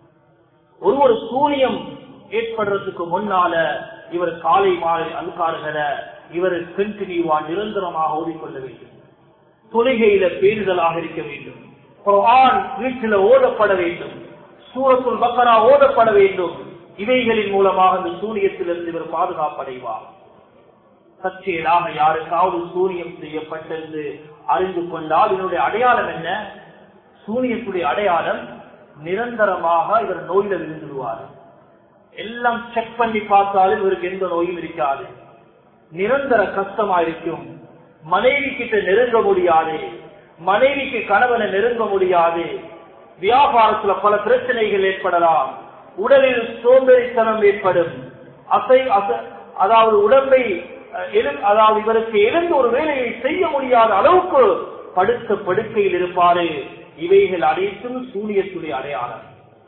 ஒரு ஒரு சூனியம் ஏற்படுறதுக்கு முன்னால இவர் காலை மாலை அல்காறுகளை இவர் கண்டினியூவா நிரந்தரமாக ஓடிக்கொள்ள வேண்டும் தொழுகையில பேணுதலாக இருக்க வேண்டும் குர்ஆன் வீட்டில ஓதப்பட வேண்டும் சூரத்துல் பக்கரா ஓதப்பட வேண்டும் இவைகளின் மூலமாக இந்த சூரியத்திலிருந்து இவர் பாதுகாப்படைவார் சர்ச்சையிலாக யாருக்காவது சூரியம் செய்யப்பட்டது அறிந்து கொண்டால் இதனுடைய அடையாளம் என்ன சூரியத்துடைய அடையாளம் நிரந்தரமாக இவர் நோயில விழுந்துடுவார் எல்லாம் செக் பண்ணி பார்த்தாலும் இவருக்கு எந்த நோயும் இருக்காது நிரந்தர கஷ்டமா இருக்கும் மனைவி கிட்ட நெருங்க முடியாது மனைவிக்கு கணவனை நெருங்க முடியாது வியாபாரத்துல பல பிரச்சனைகள் ஏற்படலாம் உடலில் சோம்பேறித்தனம் ஏற்படும் அசை அச- அதாவது உடம்பை அஹ், எழு- அதாவது இவருக்கு எழுந்து ஒரு வேலையை செய்ய முடியாத அளவுக்கு படுத்த படுக்கையில் இருப்பாரு இவைகள் அனைத்தும் சூரியத்துடைய அடையாளம்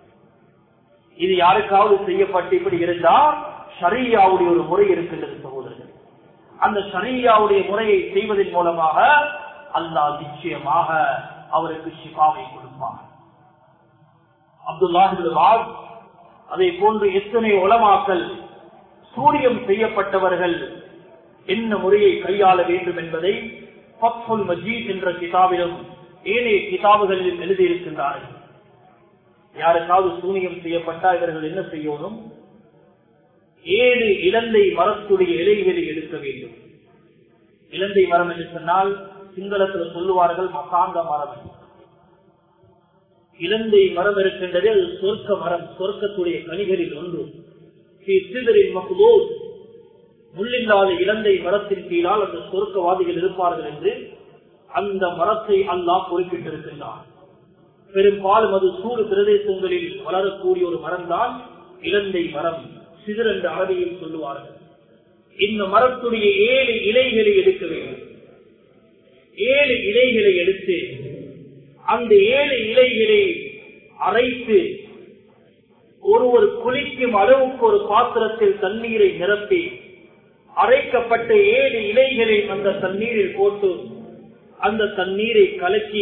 இது யாருக்காவது செய்யப்பட்டு இப்படி இருந்தா ஷரியாவுடைய ஒரு முறை இருக்கின்றது சகோதரர்கள் அந்த ஷரியாவுடைய முறையை செய்வதன் மூலமாக அல்லாஹ் நிச்சயமாக அவருக்கு ஷிஃபாவை கொடுப்பார் அப்துல்லாஹ் அதை போன்று எத்தனை உலமாக்கல் சூரியம் செய்யப்பட்டவர்கள் என்ன முறையை கையாள வேண்டும் என்பதை ஃபத்ஹுல் மஜீத் என்ற கிதாபிலும் ஏனைய கிதாபுகளிலும் எழுதியிருக்கின்றார்கள் யாருக்காவது சூனியம் செய்யப்பட்டா இவர்கள் என்ன செய்யணும் ஏழு இலந்தை மரத்துடைய இலைகளை எடுக்க வேண்டும் இலந்தை மரம் என்று சொன்னால் சிங்களத்தில் சொல்லுவார்கள் மசாங்க மரம் என்று. இலந்தை மரம் இருக்கின்றது அது சொர்க்க மரம் சொர்க்கத்துடைய கனிகளில் ஒன்று ஸ்ரீ சிதறின் மகுதோர் முள்ளில்லாத இலந்தை மரத்தின் கீழால் அந்த சொர்க்கவாதிகள் இருப்பார்கள் என்று அந்த மரத்தை அல்லாஹ் குறிப்பிட்டிருக்கின்றார் பெரும்பாலும் அது சூடு பிரதேசங்களில் வளரக்கூடிய ஒரு மரம்தான் இலந்தை மரம் சிதர் என்ற அளவையும் சொல்லுவார்கள் இந்த மரத்துடைய ஏழு இலைகளை எடுக்க வேண்டும் ஏழு இலைகளை எடுத்து அந்த ஏழு இலைகளை அரைத்து ஒருவர் குளிக்கும் அளவுக்கு ஒரு பாத்திரத்தில் தண்ணீரை நிரப்பி அரைக்கப்பட்ட ஏழு இலைகளை அந்த தண்ணீரில் போட்டு அந்த தண்ணீரை கலக்கி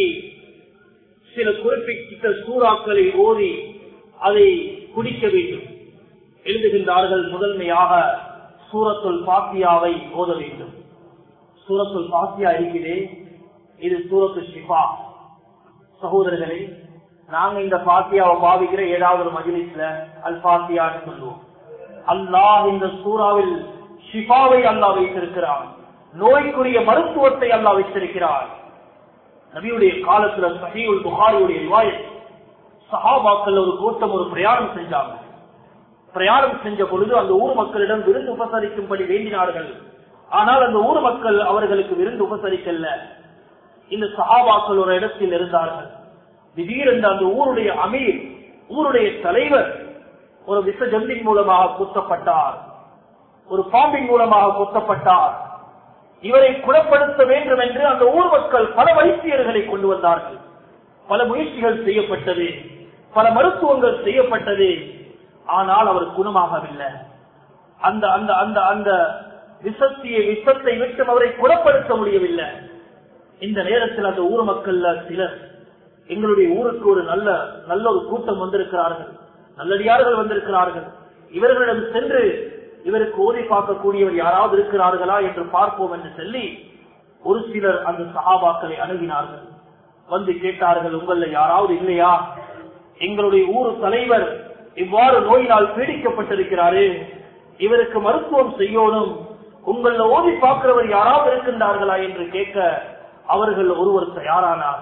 சில குறிப்பிட்ட சூறாக்களை ஓதி அதை குடிக்க வேண்டும் எழுதுகின்றார்கள் முதன்மையாக சூரத்துல் பாத்தியாவை ஓத வேண்டும் சூரத்துல் பாத்தியா இருக்கிறே இது சூரத்து ஷிஃபா சகோதரர்களே நாங்க இந்த பாத்தியாவை பாவிக்கிற ஏதாவது ஒரு மஜிலிஸ்ல அல் பாத்தியான்னு சொல்லுவோம் அல்லாஹ் இந்த சூறாவில் ஷிஃபாவை அல்லாஹ் வைத்திருக்கிறான் நோய்க்குரிய மருத்துவத்தை அல்லாஹ் வைத்திருக்கிறார் நபியுடைய காலத்துல சஹீல் புகாரியுடைய ரிவாயத் சஹாபாக்கள் ஒரு கூட்டம் ஒரு பிரயாணம் செஞ்சாங்க பிரயாணம் செஞ்ச பொழுது அந்த ஊர் மக்களிடம் விருந்து உபசரிக்கும்படி வேண்டினார்கள் ஆனால் அந்த ஊர் மக்கள் அவர்களுக்கு விருந்து உபசரிக்கல்ல இந்த சஹாபாக்கள் ஒரு இடத்தில் இருந்தார்கள் திடீரென்று அந்த ஊருடைய அமீர் ஊருடைய தலைவர் ஒரு விச ஜந்தின் மூலமாக குத்தப்பட்டார் ஒரு பாம்பின் மூலமாக குத்தப்பட்டார் இவரை குணப்படுத்த வேண்டும் என்று அந்த ஊர் மக்கள் பல வைத்தியர்களை கொண்டு வந்தார்கள் பல முயற்சிகள் செய்யப்பட்டது பல மருத்துவங்கள் செய்யப்பட்டது ஆனால் அவர் குணமாகவில்லை அந்த அந்த அந்த அந்த விசத்திய விசத்தை விட்டு அவரை குணப்படுத்த முடியவில்லை இந்த நேரத்தில் அந்த ஊர் மக்கள்ல சிலர் எங்களுடைய ஊருக்கு ஒரு நல்ல நல்ல ஒரு கூட்டம் வந்திருக்கிறார்கள் நல்லடியார்கள் வந்திருக்கிறார்கள் இவர்களிடம் சென்று இவருக்கு ஓதி பார்க்கக்கூடியவர் யாராவது இருக்கிறார்களா என்று பார்ப்போம் என்று சொல்லி ஒரு சிலர் அந்த சகாபாக்களை அணுகினார்கள் வந்து கேட்டார்கள் உங்கள யாராவது இல்லையா எங்களுடைய ஊர் தலைவர் இவ்வாறு நோயினால் பீடிக்கப்பட்டிருக்கிறாரு இவருக்கு மருத்துவம் செய்யணும் உங்கள ஓதி பார்க்கிறவர் யாராவது இருக்கின்றார்களா என்று கேட்க அவர்கள் ஒருவர் தயாரானார்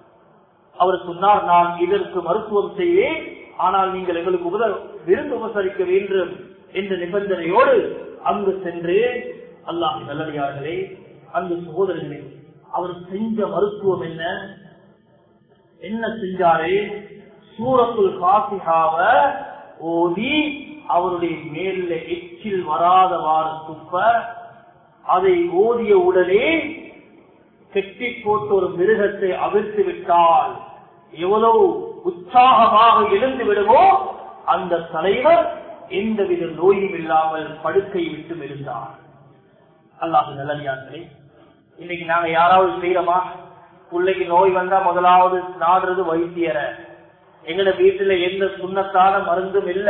அவர் சொன்னார் நான் இதற்கு மருத்துவம் செய்வேன் ஆனால் நீங்கள் எங்களுக்கு உபத விருந்து உபசரிக்க வேண்டும் என்ற நிபந்தனையோடு அங்கு சென்று அல்லாஹ் நல்லடியார்களே அந்த சகோதரர்களே அவர் செஞ்ச மருத்துவம் என்ன என்ன செஞ்சாரு சூரத்துல் காசிகாவ ஓதி அவருடைய மேல எச்சில் வராதவாறு துப்ப அதை ஓதிய உடனே கெட்டி போட்டு ஒரு மிருகத்தை அவிழ்த்து விட்டால் எவ்வளவு உற்சாகமாக எழுந்து விடுமோ அந்த தலைவர் எந்தவித நோயும் இல்லாமல் படுக்கை விட்டு இருந்தார் அல்லாஹு நல்லடியார்களே இன்னைக்கு நாங்க யாராவது செய்யறோமா பிள்ளைக்கு நோய் வந்தா முதலாவது நாடுறது வைத்தியர எங்கட வீட்டுல எந்த சுண்ணத்தான மருந்தும் இல்ல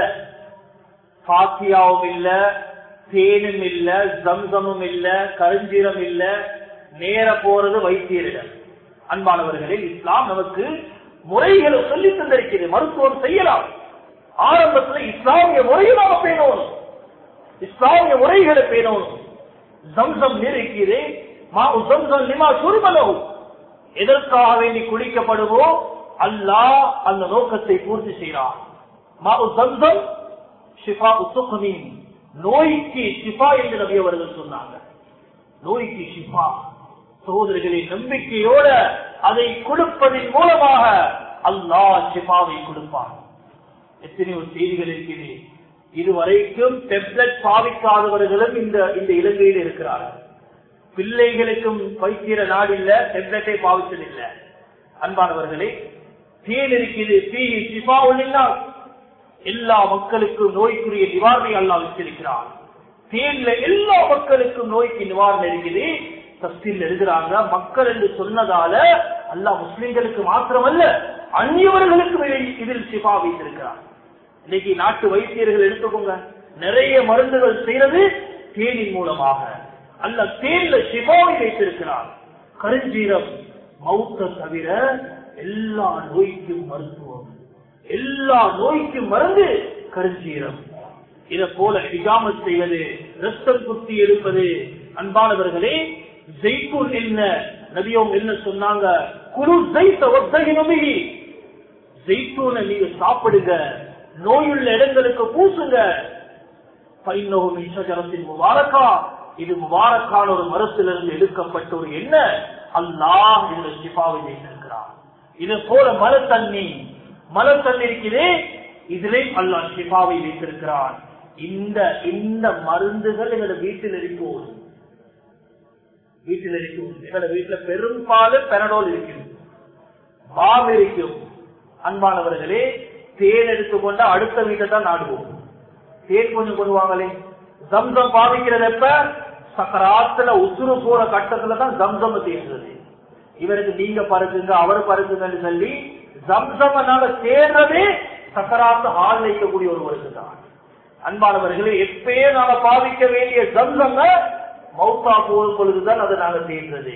பாத்தியாவும் இல்ல தேனும் இல்ல ஜம்சமும் இல்ல கருஞ்சீரம் இல்ல நேர போறது வைத்தியரிடம் அன்பானவர்களே இஸ்லாம் நமக்கு முறைகளை சொல்லி தந்திருக்கிறது மருத்துவம் செய்யலாம் ஆரம்பத்துல இஸ்லாமிய முறையை நாம பேணணும் இஸ்லாமிய முறைகளை பேணணும் ஜம்சம் நீர் இருக்கிறது மா ஜம்சம் லிமா சுருமலவும் எதற்காக வேண்டி குளிக்கப்படுவோ அல்லாஹ் அந்த நோக்கத்தை பூர்த்தி செய்கிறார் மா ஜம்சம் ஷிஃபா உசுகமின் நோய்க்கு ஷிஃபா என்று நபி அவர்கள் சொன்னாங்க நோய்க்கு ஷிஃபா சகோதரர்களின் நம்பிக்கையோட அதை கொடுப்பதன் மூலமாக அல்லாஹ் ஷிஃபாவை கொடுப்பார் எத்தனையோ செய்திகள் இருக்கிறது இதுவரைக்கும் டெப்லெட் பாவிக்காதவர்களும் இந்த இந்த இலங்கையில் இருக்கிறார்கள் பிள்ளைகளுக்கும் வைக்கிற நாடு இல்ல டெப்லெட்டை பாவிச்சதில்லை அன்பானவர்களே தேன் இருக்குது தீ சிபா உள்ளா எல்லா மக்களுக்கும் நோய்க்குரிய நிவாரணை அல்லா வச்சிருக்கிறார் தேன்ல எல்லா மக்களுக்கும் நோய்க்கு நிவாரணம் இருக்குது தஸ்தில் எழுதுறாங்க மக்கள் என்று சொன்னதால அல்லா முஸ்லிம்களுக்கு மாத்திரமல்ல அந்நியவர்களுக்கு இதில் சிபா வைத்திருக்கிறார் இன்னைக்கு நாட்டு வைத்தியர்கள் எடுத்துக்கோங்க நிறைய மருந்துகள் செய்யறது தேனின் மூலமாக அல்ல தேன்ல சிபாவை வைத்திருக்கிறார் கருஞ்சீரம் மௌத்த தவிர எல்லா நோய்க்கும் மருத்துவம் எல்லா நோய்க்கும் மருந்து கருஞ்சீரம் இதை போல ஹிஜாமத் செய்வது ரத்தம் குத்தி எடுப்பது அன்பானவர்களே ஜெய்தூன் என்ன நபியோம் என்ன சொன்னாங்க குரு ஜெய்த ஒத்தகினமிகி ஜெய்தூனை நீங்க சாப்பிடுங்க நோயுள்ள இடங்களுக்கு பூசுங்க பைன்னோமின் ஷஜரத்தின் முபாரக்கா இது முபாரக்கான ஒரு மரத்திலிருந்து எடுக்கப்பட்ட ஒரு என்ன அல்லாஹ் இந்த ஷிஃபாவை வைத்திருக்கிறார் இது போல மல தண்ணி மல தண்ணி இருக்கிறே இதிலே அல்லாஹ் ஷிஃபாவை வைத்திருக்கிறார் இந்த இந்த மருந்துகள் எங்களோட வீட்டில் இருக்கும் வீட்டில் இருக்கும் எங்களோட வீட்டுல பெரும்பாலும் பெனடோல் இருக்கும் பாம் இருக்கும் அன்பானவர்களே தேன் எடுத்துக்கொண்டா அடுத்த வீட்டை தான் நாடுவோம் தேன் கொஞ்சம் கொள்வாங்களே ஜம்சம் பாவிக்கிறது எப்ப சக்கராத்துல உசுறு போற கட்டத்துல தான் ஜம்சம் தேடுறது இவருக்கு நீங்க பறக்குங்க அவர் பறக்குங்கன்னு சொல்லி ஜம்சமனால தேடுறதே சக்கராத்து ஆள் வைக்கக்கூடிய ஒருவருக்கு தான் அன்பானவர்களே எப்பயே நாங்க பாவிக்க வேண்டிய ஜம்சங்க மௌத்தா போகும் பொழுதுதான் அதை நாங்க தேடுறது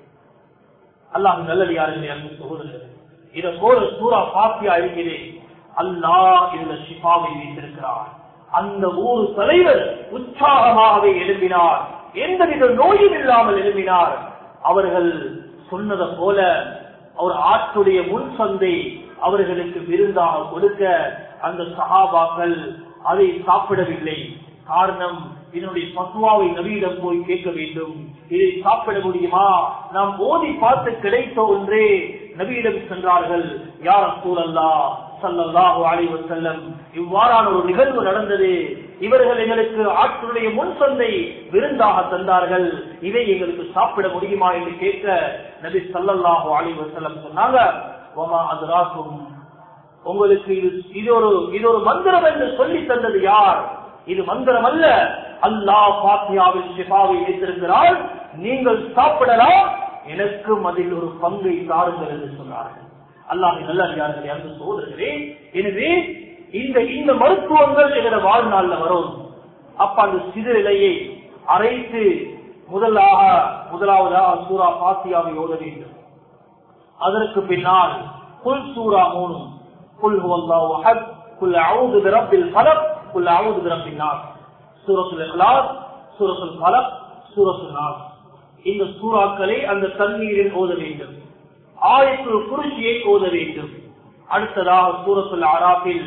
அல்லாஹ் நல்லடியாருமே அன்பு சகோதரர்கள் இதை போல சூறா பாத்தியா இருக்கிறேன் அல்லாஹ் இதுல ஷிஃபாவை வைத்திருக்கிறார் அந்த ஊர் தலைவர் உற்சாகமாகவே எழுப்பினார் எந்தவித நோயும் இல்லாமல் எழுப்பினார் அவர்கள் சொன்னதை போல அவர் ஆற்றுடைய முன் சந்தை அவர்களுக்கு விருந்தாக கொடுக்க அந்த சகாபாக்கள் அதை சாப்பிடவில்லை காரணம் இதனுடைய பசுவாவை நபியிடம் போய் கேட்க வேண்டும் இதை சாப்பிட முடியுமா நாம் ஓதி பார்த்து கிடைத்த ஒன்றே நபியிடம் சென்றார்கள் யார் சூழல்லா சல்லல்லாஹு அலைஹி வஸல்லம் இவ்வாறான ஒரு நிகழ்வு நடந்தது இவர்கள் எங்களுக்கு ஆற்றுடைய முன் சந்தை விருந்தாக தந்தார்கள் இதை எங்களுக்கு சாப்பிட முடியுமா என்று கேட்க நபி சல்லல்லாஹு அலைஹி வஸல்லம் சொன்னாங்க வமா அதுராக்கும் உங்களுக்கு இது இது ஒரு இது ஒரு மந்திரம் என்று சொல்லி தந்தது யார் இது மந்திரம் அல்ல அல்லாஹ் பாத்தியாவில் ஷிஃபாவை வைத்திருக்கிறார் நீங்கள் சாப்பிடலாம் எனக்கும் அதில் ஒரு பங்கை தாருங்கள் என்று சொன்னார்கள் அல்லாஹ் நல்லே அந்த சோதரர்களே எனவே இந்த இந்த மருத்துவங்கள் எங்களோட வாழ்நாள்ல வரும் அப்ப அந்த சிறு இலையை அரைத்து முதலாக முதலாவதாக சூரா பாத்தியாவை ஓத வேண்டும் அதற்கு பின்னால் குல் சூரா மூணு குல் ஹுவல்லாஹு அஹத் குல் அஊது பிரப்பில் ஃபலக் குல் அஊது பிரப்பின் நாஸ் சூரத்துல் இக்லாஸ் சூரத்துல் ஃபலக் சூரத்துல் நாஸ் இந்த சூறாக்களை அந்த தண்ணீரில் ஓத வேண்டும் ஆயத்துல் குருஷியை ஓத வேண்டும் அடுத்ததாக சூரத்துல் ஆராப்பில்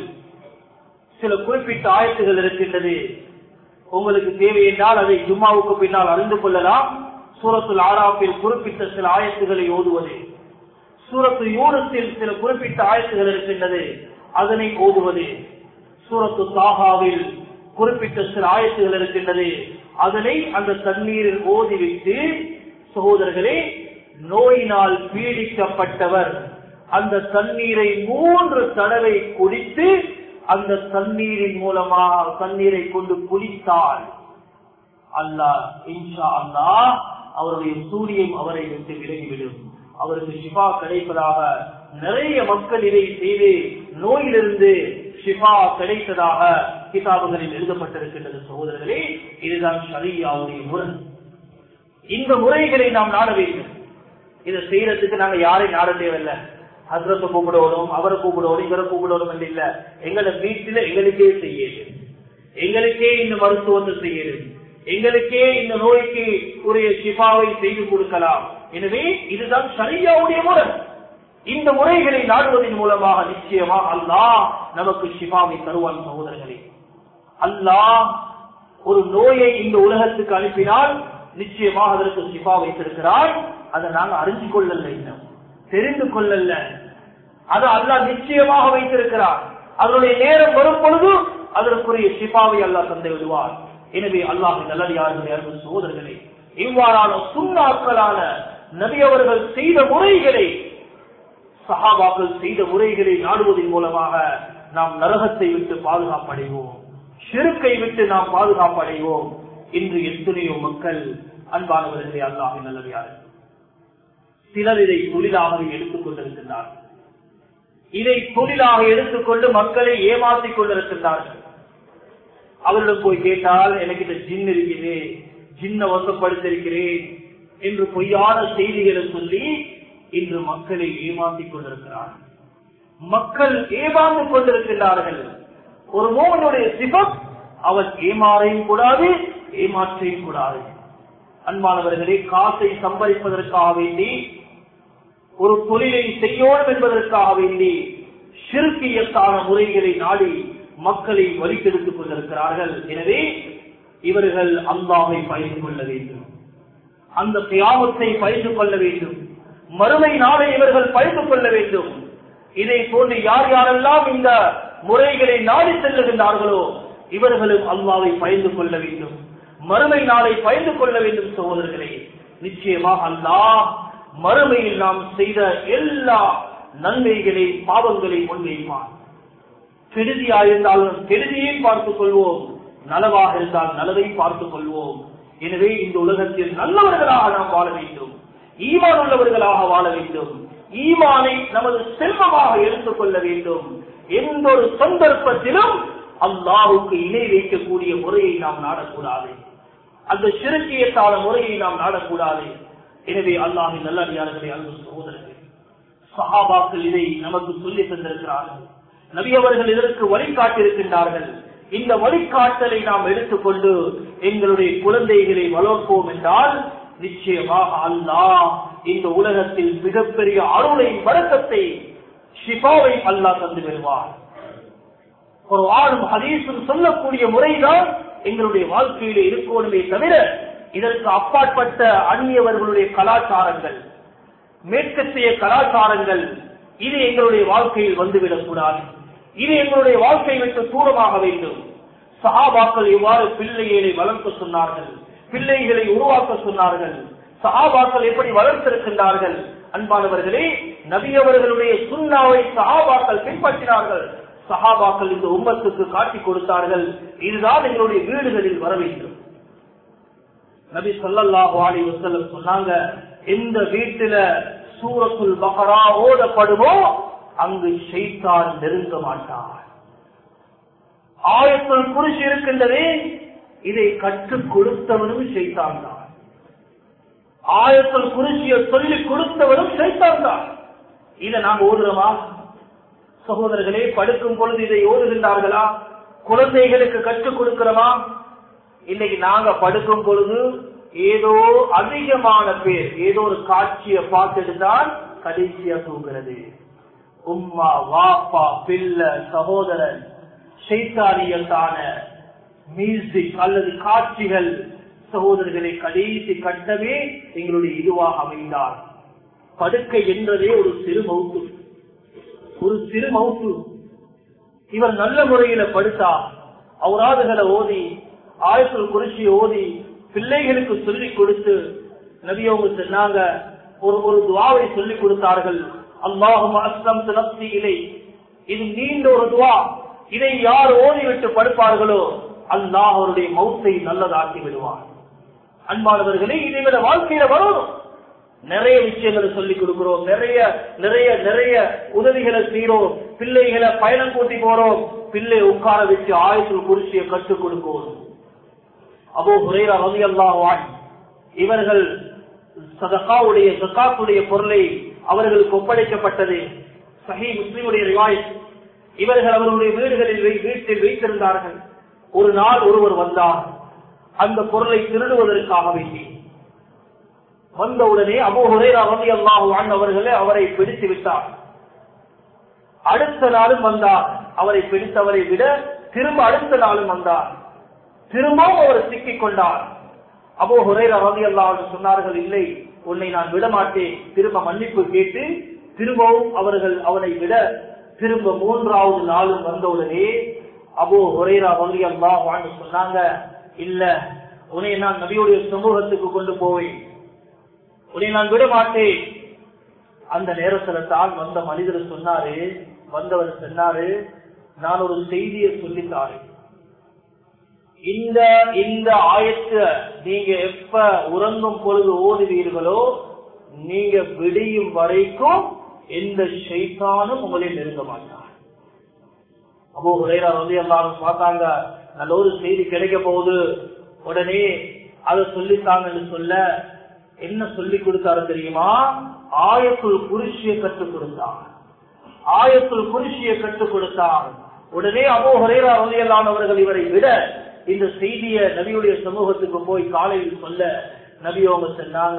சில குறிப்பிட்ட ஆயத்துகள் இருக்கின்றது உங்களுக்கு தேவை என்றால் அதை ஜும்மாவுக்கு பின்னால் அறிந்து கொள்ளலாம் சூரத்துல் ஆராப்பில் குறிப்பிட்ட சில ஆயத்துகளை ஓதுவது சூரத்து யூனத்தில் சில குறிப்பிட்ட ஆயத்துகள் இருக்கின்றது அதனை ஓதுவது சூரத்து தாகாவில் குறிப்பிட்ட சில ஆயத்துகள் இருக்கின்றது அதனை அந்த தண்ணீரில் ஓதிவிட்டு சகோதரர்களே நோயினால் பீடிக்கப்பட்டவர் அந்த தண்ணீரை மூன்று தடவை குடித்து அந்த தண்ணீரின் மூலமாக தண்ணீரை கொண்டு குளித்தால் அல்லாஹ் இன்ஷா அல்லாஹ் அவருடைய சூரியம் அவரை விட்டு விலகிவிடும் அவருக்கு ஷிஃபா கிடைப்பதாக நிறைய மக்கள் இதை செய்து நோயிலிருந்து ஷிஃபா கிடைத்ததாக கிதாபுகளில் எழுதப்பட்டிருக்கின்றது சகோதரர்களே இதுதான் ஷரியாவுடைய முறை இந்த முறைகளை நாம் நாட வேண்டும் இதை செய்யறதுக்கு நாங்க யாரையும் நாட தேவையில்லை ஹசரத்தை கூப்பிடணும் அவரை கூப்பிடணும் இவரை கூப்பிடணும் என்று இல்ல எங்களை வீட்டுல எங்களுக்கே செய்யணும் எங்களுக்கே இந்த மருத்துவத்தை செய்யணும் எங்களுக்கே இந்த நோய்க்கு உரிய ஷிஃபாவை செய்து கொடுக்கலாம் எனவே இதுதான் சரியாவுடைய முறை இந்த முறைகளை நாடுவதன் மூலமாக நிச்சயமா அல்லாஹ் நமக்கு ஷிஃபாவை தருவான் சகோதரர்களே அல்லாஹ் ஒரு நோயை இந்த உலகத்துக்கு அனுப்பினால் நிச்சயமாக அதற்கு ஷிஃபா வைத்திருக்கிறார் அதை நாங்க அறிஞ்சு கொள்ளல இன்னும் தெரிந்து கொள்ளல அது அல்லாஹ் நிச்சயமாக வைத்திருக்கிறார் அதனுடைய நேரம் வரும் பொழுது அதற்குரிய ஷிஃபாவை அல்லாஹ் தந்தை விடுவார் எனவே அல்லாஹ் நல்லடியார்கள் அன்பு சகோதரர்களே இவ்வாறான சுண்ணாக்களான நபி அவர்கள் செய்த முறைகளை சஹாபாக்கள் செய்த முறைகளை நாடுவதன் மூலமாக நாம் நரகத்தை விட்டு பாதுகாப்படைவோம் ஷிருக்கை விட்டு நாம் பாதுகாப்படைவோம் இன்று எத்தனையோ மக்கள் அன்பானவர்களே அல்லாஹ் நல்லடியார்கள் சிலர் இதை தொழிலாகவே எடுத்துக் கொண்டிருக்கின்றார்கள் இதை தொழிலாக எடுத்துக்கொண்டு மக்களை ஏமாற்றிக் கொண்டிருக்கின்றார்கள் அவரிடம் போய் கேட்டால் எனக்கு இந்த ஜின் இருக்குது ஜின்ன வசப்படுத்திருக்கிறேன் என்று பொய்யான செய்திகளை சொல்லி இன்று மக்களை ஏமாற்றிக் கொண்டிருக்கிறார்கள் மக்கள் ஏமாந்து கொண்டிருக்கின்றார்கள் ஒரு மோகனுடைய சிபம் அவன் ஏமாறையும் கூடாது ஏமாற்றையும் கூடாது அன்பானவர்களே காசை சம்பாதிப்பதற்காக வேண்டி ஒரு தொழிலை செய்யோடும் என்பதற்காக வேண்டி சிறுக்கியத்தான முறைகளை நாடி மக்களை வலிக்கெடுத்துக் கொண்டிருக்கிறார்கள் எனவே இவர்கள் அல்லாவை பயந்து கொள்ள வேண்டும் அந்த தியாகத்தை பயந்து கொள்ள வேண்டும் மறுமை நாளை இவர்கள் பயந்து கொள்ள வேண்டும் இதை போன்று யார் யாரெல்லாம் இந்த முறைகளை நாடி செல்லுகின்றார்களோ இவர்களும் அல்லாவை பயந்து கொள்ள வேண்டும் மறுமை நாளை பயந்து கொள்ள வேண்டும் சகோதரர்களே நிச்சயமாக அல்லாஹ் மறுமையில் நாம் செய்த எல்லா நன்மைகளை பாவங்களை முன்வைப்பான் கெடுதியாயிருந்தாலும் கெடுதியை பார்த்துக் கொள்வோம் நலவாக இருந்தால் நலவை பார்த்துக் கொள்வோம் எனவே இந்த உலகத்தில் நல்லவர்களாக நாம் வாழ வேண்டும் ஈமான் உள்ளவர்களாக வாழ வேண்டும் ஈமானை நமது செல்வமாக எடுத்துக் கொள்ள வேண்டும் எந்த ஒரு சந்தர்ப்பத்திலும் அல்லாவுக்கு இணை வைக்கக்கூடிய முறையை நாம் நாடக்கூடாது அந்த சிறுக்கியத்தான முறையை நாம் நாடக்கூடாது எனவே அல்லாஹின் நல்லடியார்களே அன்பு சகோதரர்கள் சஹாபாக்கள் இதை நமக்கு சொல்லி தந்திருக்கிறார்கள் நபி அவர்கள் இதற்கு வழிகாட்டியிருக்கின்றார்கள் இந்த வழிகாட்டலை நாம் எடுத்துக்கொண்டு எங்களுடைய குழந்தைகளை வளர்ப்போம் என்றால் நிச்சயமாக அல்லாஹ் இந்த உலகத்தில் மிகப்பெரிய அருளை வழக்கத்தை ஷிபாவை அல்லாஹ் தந்து வருவார் ஒரு ஆளும் ஹதீசும் சொல்லக்கூடிய முறைதான் எங்களுடைய வாழ்க்கையில இருக்கணுமே தவிர இதற்கு அப்பாற்பட்ட அந்நியவர்களுடைய கலாச்சாரங்கள் மேற்கத்திய கலாச்சாரங்கள் இது எங்களுடைய வாழ்க்கையில் வந்துவிடக் கூடாது இது எங்களுடைய வாழ்க்கையை விட்டு தூரமாக வேண்டும் சஹாபாக்கள் இவ்வாறு பிள்ளைகளை வளர்க்க சொன்னார்கள் பிள்ளைகளை உருவாக்க சொன்னார்கள் சஹாபாக்கள் எப்படி வளர்த்திருக்கின்றார்கள் அன்பானவர்களே நபியவர்களுடைய சுண்ணாவை சஹாபாக்கள் பின்பற்றினார்கள் சஹாபாக்கள் இந்த உம்மத்துக்கு காட்டிக் கொடுத்தார்கள் இதுதான் எங்களுடைய வீடுகளில் வர வேண்டும் நபி சொல்லல்லாஹு அலி வசல்லம் சொன்னாங்க எந்த வீட்டில சூரத்துல் பகரா ஓதப்படுமோ அங்கு ஷைத்தான் நெருங்க மாட்டார் ஆயத்தில் குறிச்சு இருக்கின்றதே இதை கற்றுக் கொடுத்தவனும் ஷைத்தான் தான் ஆயத்தில் குறிச்சிய சொல்லிக் கொடுத்தவனும் ஷைத்தான் தான் இதை நாங்க ஓதுறோமா சகோதரர்களே படுக்கும் பொழுது இதை ஓதுகின்றார்களா குழந்தைகளுக்கு கற்றுக் கொடுக்கிறோமா இன்னைக்கு நாங்க படுக்கும் பொழுது ஏதோ அதிகமான பேர் ஏதோ ஒரு காட்சியை பார்த்துட்டு தான் கடைசியா தூங்குறது உம்மா வாப்பா பிள்ளை சகோதரன் சைத்தானியத்தான மியூசிக் அல்லது காட்சிகள் சகோதரர்களை கடைசி கட்டமே எங்களுடைய இதுவாக அமைந்தார் படுக்கை என்றதே ஒரு சிறு மவுத்து ஒரு சிறு மவுத்து இவர் நல்ல முறையில படுத்தா அவராதுகளை ஓதி ஆயத்தில் குறிச்சி ஓதி பிள்ளைகளுக்கு சொல்லிக் கொடுத்து நபி அவங்க சொன்னாங்க ஒரு ஒரு துவாவை சொல்லிக் கொடுத்தார்கள் அல்லாஹும் அஸ்லம் நப்சி இலை இது நீண்ட ஒரு துவா இதை யார் ஓதிவிட்டு படுப்பார்களோ அல்லாஹ் அவருடைய மௌத்தை நல்லதாக்கி விடுவார் அன்பானவர்களே இதை விட வாழ்க்கையில வரும் நிறைய விஷயங்களை சொல்லிக் கொடுக்கிறோம் நிறைய நிறைய நிறைய உதவிகளை செய்யறோம் பிள்ளைகளை பயணம் கூட்டி போறோம் பிள்ளை உட்கார வச்சு ஆயத்தில் குறிச்சியை கற்றுக் கொடுக்கிறோம் அபோ ஹுரேரா ரவி அல்லாஹ் இவர்கள் சதகாவுடைய ஜக்காத்துடைய பொருளை அவர்களுக்கு ஒப்படைக்கப்பட்டது சஹி முஸ்லிமுடைய ரிவாய் இவர்கள் அவர்களுடைய வீடுகளில் வை- வீட்டில் வைத்திருந்தார்கள் ஒரு நாள் ஒருவர் வந்தார் அந்த பொருளை திருடுவதற்காக வேண்டி வந்தவுடனே அபோ ஹுரேரா ரவி அல்லாஹ் அவர்களே அவரை பிடித்து விட்டார் அடுத்த நாளும் வந்தார் அவரை பிடித்தவரை விட திரும்ப அடுத்த நாளும் வந்தார் திரும்பவும் அவர் சிக்கிக் கொண்டார் அபோ ஹுரேரா ரவி அல்லாஹ் சொன்னார்கள் இல்லை உன்னை நான் விட மாட்டேன் திரும்ப மன்னிப்பு கேட்டு திரும்பவும் அவர்கள் அவனை விட திரும்ப மூன்றாவது நாளும் வந்தவுடனே அபோ ஹுரேரா ரவி அல்லாஹ் சொன்னாங்க இல்ல உன்னை நான் நபியுடைய சமூகத்துக்கு கொண்டு போவேன் உன்னை நான் விட மாட்டேன் அந்த நேரத்துல தான் வந்த மனிதர் சொன்னாரு வந்தவர் சொன்னாரு நான் ஒரு செய்தியை சொல்லித்தாரேன் இந்த இந்த ஆயத்த நீங்க எப்ப உறங்கும் பொழுது ஓதுவீர்களோ நீங்க விடியும் வரைக்கும் எந்த ஷைத்தானும் உங்களை நெருங்க மாட்டார் அப்போ ஹுரேரா வந்து எல்லாரும் பார்த்தாங்க நல்ல ஒரு செய்தி கிடைக்க போகுது உடனே அதை சொல்லித்தாங்கன்னு சொல்ல என்ன சொல்லி கொடுத்தாரு தெரியுமா ஆயத்துள் குறிச்சியை கற்றுக் கொடுத்தார் ஆயத்துள் குறிச்சியை கற்றுக் கொடுத்தார் உடனே அபோ ஹரேரா ரலியல்லாஹு அவர்கள் இவரை விட இந்த செய்திய நபியுடைய சமூகத்துக்கு போய் காலையில் சொல்ல நபி அவங்க சொன்னாங்க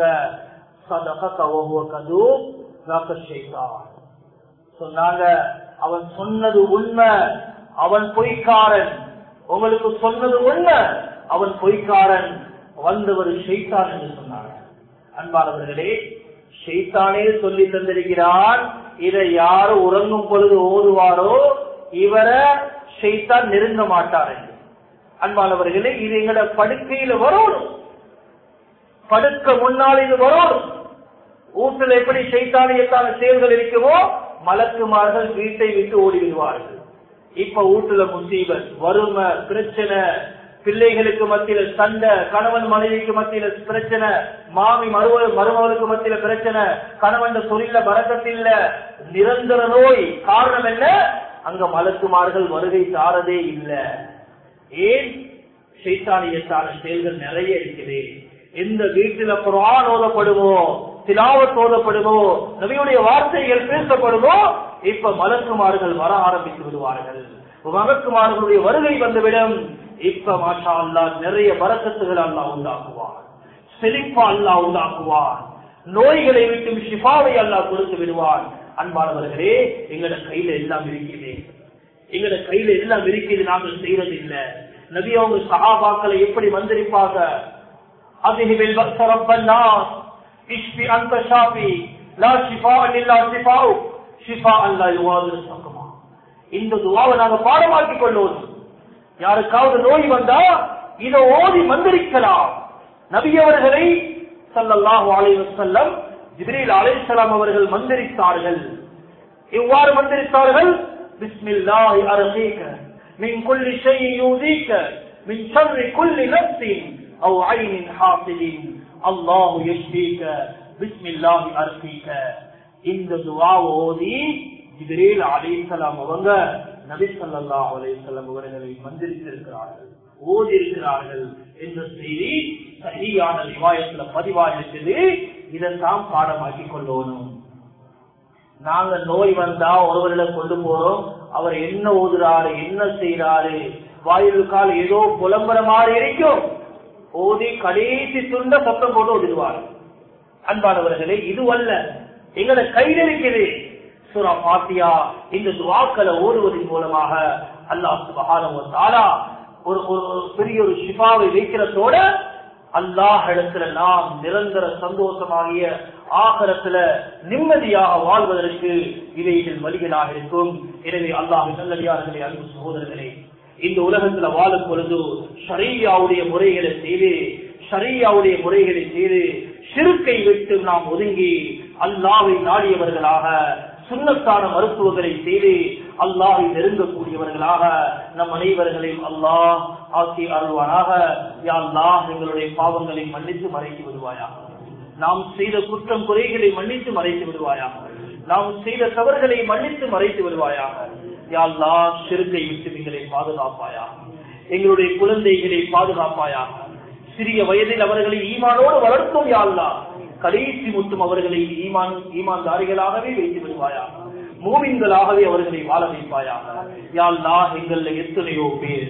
சொன்னாங்க அவன் சொன்னது உண்மை அவன் பொய்க்காரன் உங்களுக்கு சொன்னது உண்மை அவன் பொய்க்காரன் வந்தவர் ஷெய்தான் என்று சொன்னாங்க அன்பானவர்களே ஷெய்தானே சொல்லி தந்திருக்கிறான் இதை யாரு உறங்கும் பொழுது ஓதுவாரோ இவரை ஷெய்தான் நெருங்க மாட்டார் என்று அன்பானவர்களே இது எங்களோட படுக்கையில வரணும் படுக்க முன்னால் இது வரணும் வீட்டில் எப்படி சைத்தானியத்தான செயல்கள் இருக்குமோ மலக்குமார்கள் வீட்டை விட்டு ஓடி விடுவார்கள் இப்ப வீட்டுல முசீபத் வறுமை பிரச்சனை பிள்ளைகளுக்கு மத்தியில சண்டை கணவன் மனைவிக்கு மத்தியில பிரச்சனை மாமி மருவ மருமகளுக்கு மத்தியில பிரச்சனை கணவன் தொழில பறக்கத்தில்ல நிரந்தர நோய் காரணம் என்ன அங்க மலக்குமார்கள் வருகை தாரதே இல்லை ஏன் சைத்தானியத்தான செயல்கள் நிறைய இருக்குது எந்த வீட்டில குரான் ஓதப்படுமோ திலாவத் ஓதப்படுமோ நபியுடைய வார்த்தைகள் பேசப்படுமோ இப்ப மலக்குமார்கள் வர ஆரம்பித்து விடுவார்கள் மலக்குமார்களுடைய வருகை வந்துவிடும் இப்ப மாஷா அல்லா நிறைய வரக்கத்துகள் அல்லா உண்டாக்குவார் செழிப்பா அல்லா உண்டாக்குவார் நோய்களை விட்டு ஷிஃபாவை அல்லா கொடுத்து விடுவார் அன்பானவர்களே எங்களோட கையில எல்லாம் இருக்குது எங்களோட கையில எல்லாம் இருக்குது நாங்கள் செய்யறது இல்ல நபி அவங்க சகாபாக்களை எப்படி மந்திரிப்பாங்க أذهب البأس رب الناس اشفي أنت شافي لا شفاء إلا شفاءك شفاء لا يغادر سقما இந்த துவாவை நாங்க பாடமாக்கிக் கொள்வோம் யாருக்காவது நோய் வந்தா இதை ஓதி மந்திரிக்கலாம் நபி அவர்களை சல்லல்லாஹு அலைஹி வஸல்லம் ஜிப்ரீல் அலைஹிஸ்ஸலாம் அவர்கள் மந்திரித்தார்கள் இவ்வாறு மந்திரித்தார்கள் பிஸ்மில்லாஹி அர்கீக மின் குல்லி ஷைஇன் யூதீக மின் ஷர்ரி குல்லி நஃப்ஸின் أو عين حاصل الله يشفيك بسم الله أرقيك இந்த துவாவை ஓதி ஜிப்ரீல் அலைஹிஸ்ஸலாம் அவங்க நபி ஸல்லல்லாஹு அலைஹி வஸல்லம் அவர்களை மந்திரித்திருக்கிறார்கள் ஓதி இருக்கிறார்கள் என்ற செய்தி சரியான ரிவாயத்துல பதிவாயிருக்குது இதைத்தான் பாடமாக்கி கொள்ளணும் நாங்க நோய் வந்தா ஒருவரிடம் கொண்டு போறோம் அவர் என்ன ஓதுறாரு என்ன செய்யறாரு வாயிலுக்கால் ஏதோ புலம்புற மாதிரி இருக்கும் ஓதி கடைசி துண்ட சத்தம் போட்டு ஓதிடுவார் அன்பானவர்களே இதுவல்ல எங்களை கையில் இருக்குது சுரா பாத்தியா இந்த துவாக்களை ஓடுவதன் மூலமாக அல்லாஹ் சுபஹானஹு வ தஆலா ஒரு ஒரு பெரிய ஒரு ஷிஃபாவை வைக்கிறதோட அல்லாஹ் இடத்துல நாம் நிரந்தர சந்தோஷமாகிய ஆகரத்துல நிம்மதியாக வாழ்வதற்கு இவைகள் வழிகளாக இருக்கும் எனவே அல்லாஹ் நல்லடியார்களே அன்பு சகோதரர்களே இந்த உலகத்துல வாழும் பொழுது ஷரியாவுடைய முறைகளை செய்து ஷரியாவுடைய முறைகளை செய்து சிறுக்கை விட்டு நாம் ஒதுங்கி அல்லாவை நாடியவர்களாக சுண்ணத்தான மருத்துவங்களை செய்து அல்லாவை நெருங்கக்கூடியவர்களாக நம் அனைவர்களையும் அல்லாஹ் ஆக்கி அருள்வானாக யா அல்லாஹ் எங்களுடைய பாவங்களை மன்னித்து மறைத்து விடுவாயாக நாம் செய்த குற்றம் குறைகளை மன்னித்து மறைத்து விடுவாயாக நாம் செய்த தவறுகளை மன்னித்து மறைத்து விடுவாயாக யா அல்லாஹ் சிறுக்கை விட்டு எங்களை பாதுகாப்பாயாக எங்களுடைய குழந்தைகளை பாதுகாப்பாயாக சிறிய வயதில் அவர்களை ஈமானோடு வளர்த்தோம் யா அல்லாஹ் கடைசி முட்டும் அவர்களை ஈமான் ஈமான்தாரிகளாகவே வைத்து விடுவாயாக மூமின்களாகவே அவர்களை வாழ வைப்பாயாக யா அல்லாஹ் எங்கள்ல எத்தனையோ பேர்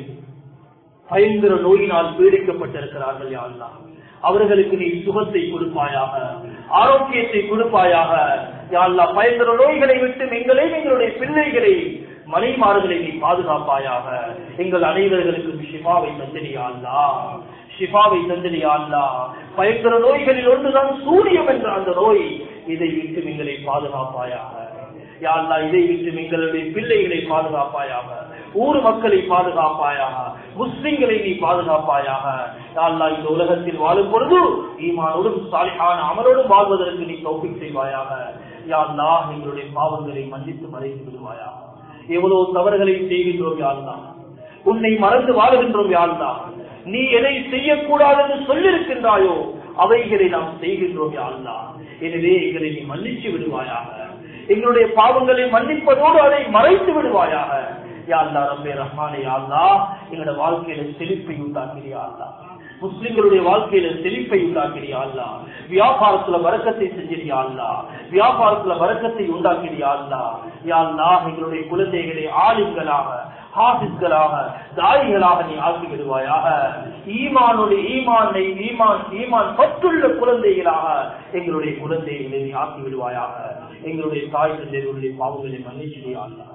பயங்கர நோயினால் பீடிக்கப்பட்டிருக்கிறார்கள் யா அல்லாஹ் அவர்களுக்கு நீ சுகத்தை கொடுப்பாயாக ஆரோக்கியத்தை கொடுப்பாயாக யா அல்லாஹ் பயங்கர நோய்களை விட்டு எங்களை எங்களுடைய பிள்ளைகளை மனைமார்களை நீ பாதுகாப்பாயாக எங்கள் அனைவர்களுக்கும் ஷிஃபாவை தந்திரியா அல்லா ஷிஃபாவை தந்திரியா அல்லா பயங்கர நோய்களில் ஒன்றுதான் சூரியம் என்ற அந்த நோய் இதை விட்டு எங்களை பாதுகாப்பாயாக யா அல்லாஹ் இதை விட்டு எங்களுடைய பிள்ளைகளை பாதுகாப்பாயாக ஊர் மக்களை பாதுகாப்பாயாக முஸ்லிம்களை நீ பாதுகாப்பாயாக யா அல்லாஹ் இந்த உலகத்தில் வாழும் பொழுது ஈமானோடும் சாலிஹான அமலோடும் வாழ்வதற்கு நீ தௌஃபீக் செய்வாயாக யா அல்லாஹ் எங்களுடைய பாவங்களை மன்னித்து மறைத்து விடுவாயாக எவ்வளவு தவறுகளை செய்கின்றோம் யாழ்லா உன்னை மறந்து வாழுகின்றோம் யாழ்லா நீ எதை செய்யக்கூடாது என்று சொல்லியிருக்கின்றாயோ அவைகளை நாம் செய்கின்றோம் யாழ்லா எனவே எங்களை நீ மன்னிச்சு விடுவாயாக எங்களுடைய பாவங்களை மன்னிப்பதோடு அதை மறைத்து விடுவாயாக யாழ்லா ரப்பே ரஹ்மானே யாழ்லா எங்களோட வாழ்க்கையில செழிப்பை உண்டாக்கிறியா அல்லா முஸ்லிம்களுடைய வாழ்க்கையில செழிப்பை உண்டாக்கிறியா அல்லா வியாபாரத்துல வரக்கத்தை செஞ்சிருயா அல்லா வியாபாரத்துல வரக்கத்தை உண்டாக்கிறியா அல்லா யா அல்லா எங்களுடைய குழந்தைகளை ஆளுங்களாக ஹாபிஸ்களாக தாய்களாக நீ ஆக்கி விடுவாயாக ஈமானுடைய ஈமானை ஈமான் ஈமான் பற்றுள்ள குழந்தைகளாக எங்களுடைய குழந்தைகளை நீ ஆக்கி விடுவாயாக எங்களுடைய தாய் தந்தைகளுடைய பாவங்களை மன்னிச்சிடியா அல்லா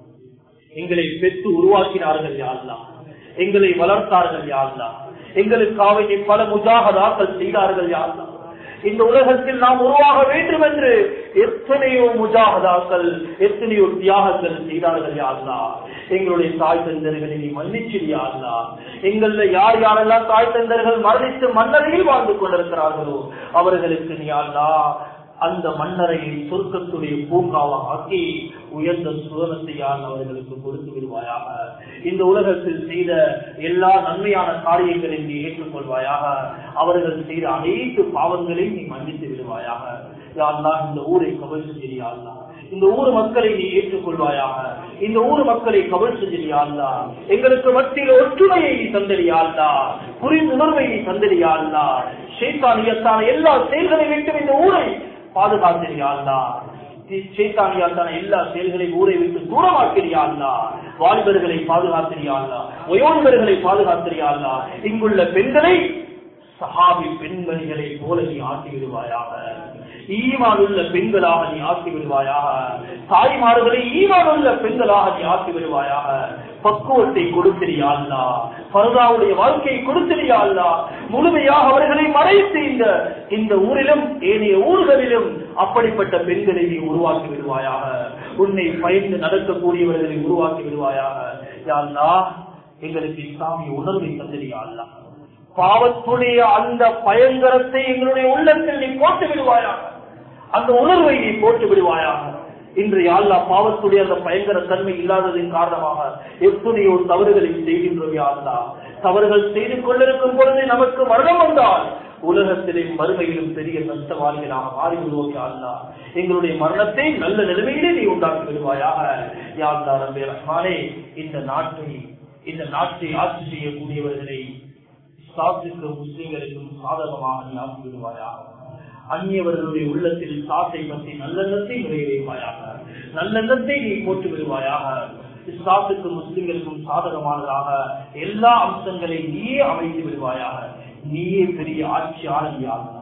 எங்களை பெற்று உருவாக்கினார்கள் யாழ்லா எங்களை வளர்த்தார்கள் யாழ்லா எங்களுக்காக நீ பல முஜாகதாக்கள் செய்தார்கள் யாழ்லா இந்த உலகத்தில் நாம் உருவாக வேண்டும் என்று எத்தனையோ முஜாகதாக்கள் எத்தனையோ தியாகங்கள் செய்தார்கள் யாருலா எங்களுடைய தாய் தந்தர்களை நீ மன்னிச்சிடியாருலா எங்கள யார் யாரெல்லாம் தாய் தந்தர்கள் மரணித்து மன்னரையில் வாழ்ந்து கொண்டிருக்கிறார்களோ அவர்களுக்கு நீ யாருலா அந்த மன்னரையை சொர்க்கத்துடைய பூங்காவாக ஆக்கி உயர்ந்த சுதனத்தை யார் அவர்களுக்கு கொடுத்து விடுவாயாக இந்த உலகத்தில் செய்த எல்லா நன்மையான காரியங்களை நீ ஏற்றுக்கொள்வாயாக அவர்கள் செய்த அனைத்து பாவங்களையும் நீ மன்னித்து விடுவாயாக யாருலா இந்த ஊரை கவல் செஞ்சிரியாருலா இந்த ஊர் மக்களை நீ ஏற்றுக்கொள்வாயாக இந்த ஊர் மக்களை கவல் செஞ்சிரியாருலா எங்களுக்கு மத்தியில் ஒற்றுமையை நீ தந்தறியாருலா புரிந்துணர்வை நீ தந்தறியாருலா சேத்தானியத்தான எல்லா செயல்களை விட்டு இந்த ஊரை பாதுகாத்திரியாருலா சேத்தானியால் எல்லா செயல்களையும் ஊரை விட்டு தூரமாக்கிறியாள்லா வாலிபர்களை பாதுகாத்திரியாள்லா வயோதிபர்களை பாதுகாத்திரியாள்லா இங்குள்ள பெண்களை சஹாபி பெண்மணிகளை போல நீ ஆக்கி விடுவாயாக ஈமான் உள்ள பெண்களாக நீ ஆக்கி விடுவாயாக தாய்மார்களை ஈமான் உள்ள பெண்களாக நீ ஆக்கி விடுவாயாக பக்குவத்தை கொடுத்திரியாள்லா பரதாவுடைய வாழ்க்கையை கொடுத்திரியாள்லா முழுமையாக அவர்களை மறைத்து இந்த இந்த ஊரிலும் ஏனைய ஊர்களிலும் அப்படிப்பட்ட பெண்களை நீ உருவாக்கி விடுவாயாக உன்னை பயந்து நடக்கக்கூடியவர்களை உருவாக்கி விடுவாயாக யாழ்லா எங்களுக்கு இஸ்லாமிய உணர்வை தந்திரியாள்லா பாவத்துடைய அந்த பயங்கரத்தை எங்களுடைய உள்ளத்தில் நீ போட்டு விடுவாயாக அந்த உணர்வை நீ போட்டு விடுவாயாக இன்று யாழ்லா பாவத்துடைய அந்த பயங்கர தன்மை இல்லாததின் காரணமாக எத்தனையோ தவறுகளை செய்கின்றோம் யாழ்லா தவறுகள் செய்து கொண்டிருக்கும் பொழுது நமக்கு மரணம் வந்தால் உலகத்திலே மறுமையிலும் பெரிய நஷ்டவாளிகளாக மாறிவிடுவோம் யாழ்லா எங்களுடைய மரணத்தை நல்ல நிலைமையிலே நீ உண்டாக்கி விடுவாயாக யாழ்லா ரம்பே ரஹ்மானே இந்த நாட்டை இந்த நாட்டை ஆட்சி செய்யக்கூடியவர்களை இஸ்லாத்திற்கும் முஸ்லிம்களுக்கும் சாதகமாக நீ ஆக்கி விடுவாயாக அந்நியவர்களுடைய உள்ளத்தில் சாத்தை பற்றி நல்லெண்ணத்தை நிறைவேறுவாயாக நல்லெண்ணத்தை நீ போட்டு விடுவாயாக இஸ்லாத்துக்கும் முஸ்லிம்களுக்கும் சாதகமானதாக எல்லா அம்சங்களையும் நீயே அமைத்து விடுவாயாக நீயே பெரிய ஆட்சியாளர்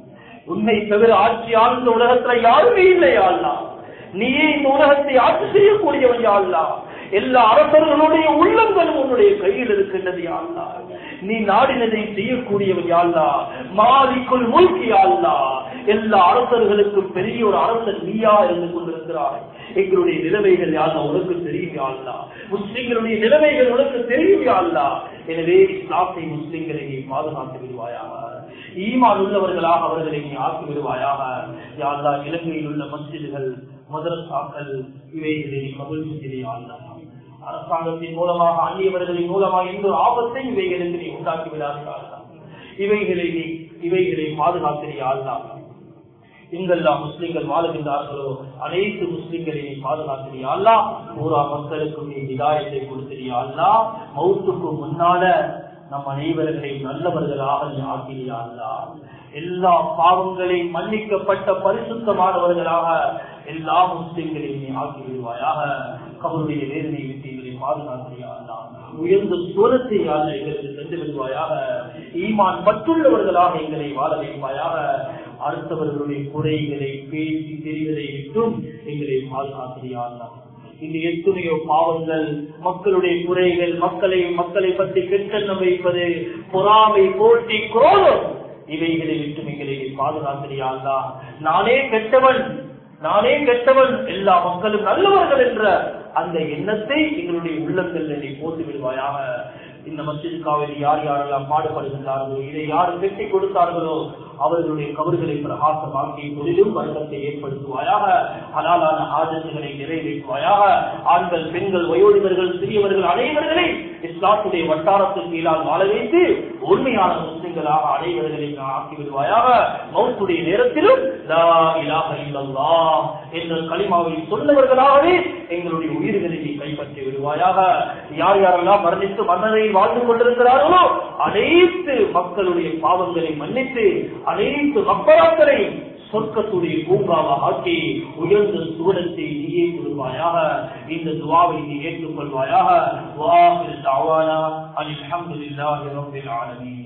உன்னை தவிர ஆட்சியாளர் இந்த உலகத்துல யாருமே இல்லை யாழ்லா நீயே இந்த உலகத்தை ஆட்சி செய்யக்கூடியவன் யாழ்லா எல்லா அரசர்களுடைய உள்ளங்களும் உன்னுடைய கையில் இருக்கின்றது யாழ்லா நீ நாடினதை செய்யக்கூடியவன் யாழ்லா மாலிக்குள் மூழ்கி யாழ்லா எல்லா அரசர்களுக்கும் பெரிய ஒரு அரசன் நீயா இருந்து கொண்டிருக்கிறாய் எங்களுடைய நிலைமைகள் யாழ்லா உனக்கு தெரியும் யாழ்லா முஸ்லிம்களுடைய நிலைமைகள் உனக்கு தெரியும் யாழ்லா எனவே இஸ்லாத்தை முஸ்லிம்களை நீ பாதுகாத்து விடுவாயாக ஈமான் உள்ளவர்களாக அவர்களை நீ ஆக்கி விடுவாயாக யாழ்லா இலங்கையில் உள்ள மஸ்ஜிதுகள் மதரசாக்கள் இவைகளை நீ கபல் செய்தியாள்லா அரசாங்கத்தின் மூலமாக அந்நியவர்களின் மூலமாக எந்த ஒரு ஆபத்தை இவைகளுக்கு நீ உண்டாக்கி விடாதீர்கள் இவைகளை நீ இவைகளை பாதுகாத்திரியாள்லா எங்கெல்லாம் முஸ்லிம்கள் வாழுகின்றார்களோ அனைத்து முஸ்லிம்களை நீ பாதுகாத்திரியாள்லா பூரா மக்களுக்கும் நீ விதாயத்தை கொடுத்திரியாள்லா மௌத்துக்கு முன்னால நம் அனைவர்களை நல்லவர்களாக நீ ஆக்கிறியாள்லா எல்லா பாவங்களையும் மன்னிக்கப்பட்ட பரிசுத்தமானவர்களாக எல்லா முஸ்லிம்களையும் நீ ஆக்கி விடுவாயாக கவருடைய வேதனை விட்டு எங்களை பாதுகாத்திரியாள்லா உயர்ந்த சூரத்தை யாழ் எங்களுக்கு சென்று விடுவாயாக ஈமான் மற்றுள்ளவர்களாக எங்களை வாழ வைப்பாயாக அடுத்தவர்களுடைய குறைகளை பேசி தெரிவதை விட்டும் எங்களை பாதுகாத்திரியாள்லா இந்த எத்தனையோ பாவங்கள் மக்களுடைய குறைகள் மக்களை மக்களை பற்றி கெட்டெண்ணம் வைப்பது பொறாமை போட்டி குரோதம் இவைகளை விட்டு எங்களை பாதுகாத்திரியாள்லா நானே கெட்டவன் நானே கெட்டவன் எல்லா மக்களும் நல்லவர்கள் என்ற அந்த எண்ணத்தை எங்களுடைய உள்ளங்களில் நீ போட்டு விடுவாயாக இந்த மசிதுக்காவில் யார் யாரெல்லாம் பாடுபடுகின்றார்களோ இதை யார் வெட்டி கொடுத்தார்களோ அவர்களுடைய கவர்களை பிரகாசமாக்கி தொழிலும் வர்க்கத்தை ஏற்படுத்துவாயாக ஹலாலான ஆஜத்துகளை நிறைவேற்றுவாயாக ஆண்கள் பெண்கள் வயோதிபர்கள் சிறியவர்கள் அனைவர்களை இஸ்லாத்துடைய வட்டாரத்தின் கீழால் வாழ வைத்து உண்மையான முஸ்லிம்களாக அனைவர்களை ஆக்கி விடுவாயாக மௌத்துடைய நேரத்திலும் லா இலாஹ இல்லல்லாஹ் என்ற களிமாவை சொன்னவர்களாகவே எங்களுடைய உயிர்களை நீ கைப்பற்றி விடுவாயாக யார் யாரெல்லாம் மரணித்து மன்னரை வாழ்ந்து கொண்டிருக்கிறார்களோ அனைத்து மக்களுடைய பாவங்களை மன்னித்து அனைத்து மக்களாக்களையும் சொர்க்கத்துடைய பூங்காவாக ஆக்கி உயர்ந்த சுவனத்தை நீயே கொள்வாயாக இந்த துவாவை நீ ஏற்றுக்கொள்வாயாக வாஹிர் தாவானா அல்ஹம்துலில்லாஹி ரப்பில் ஆலமீன்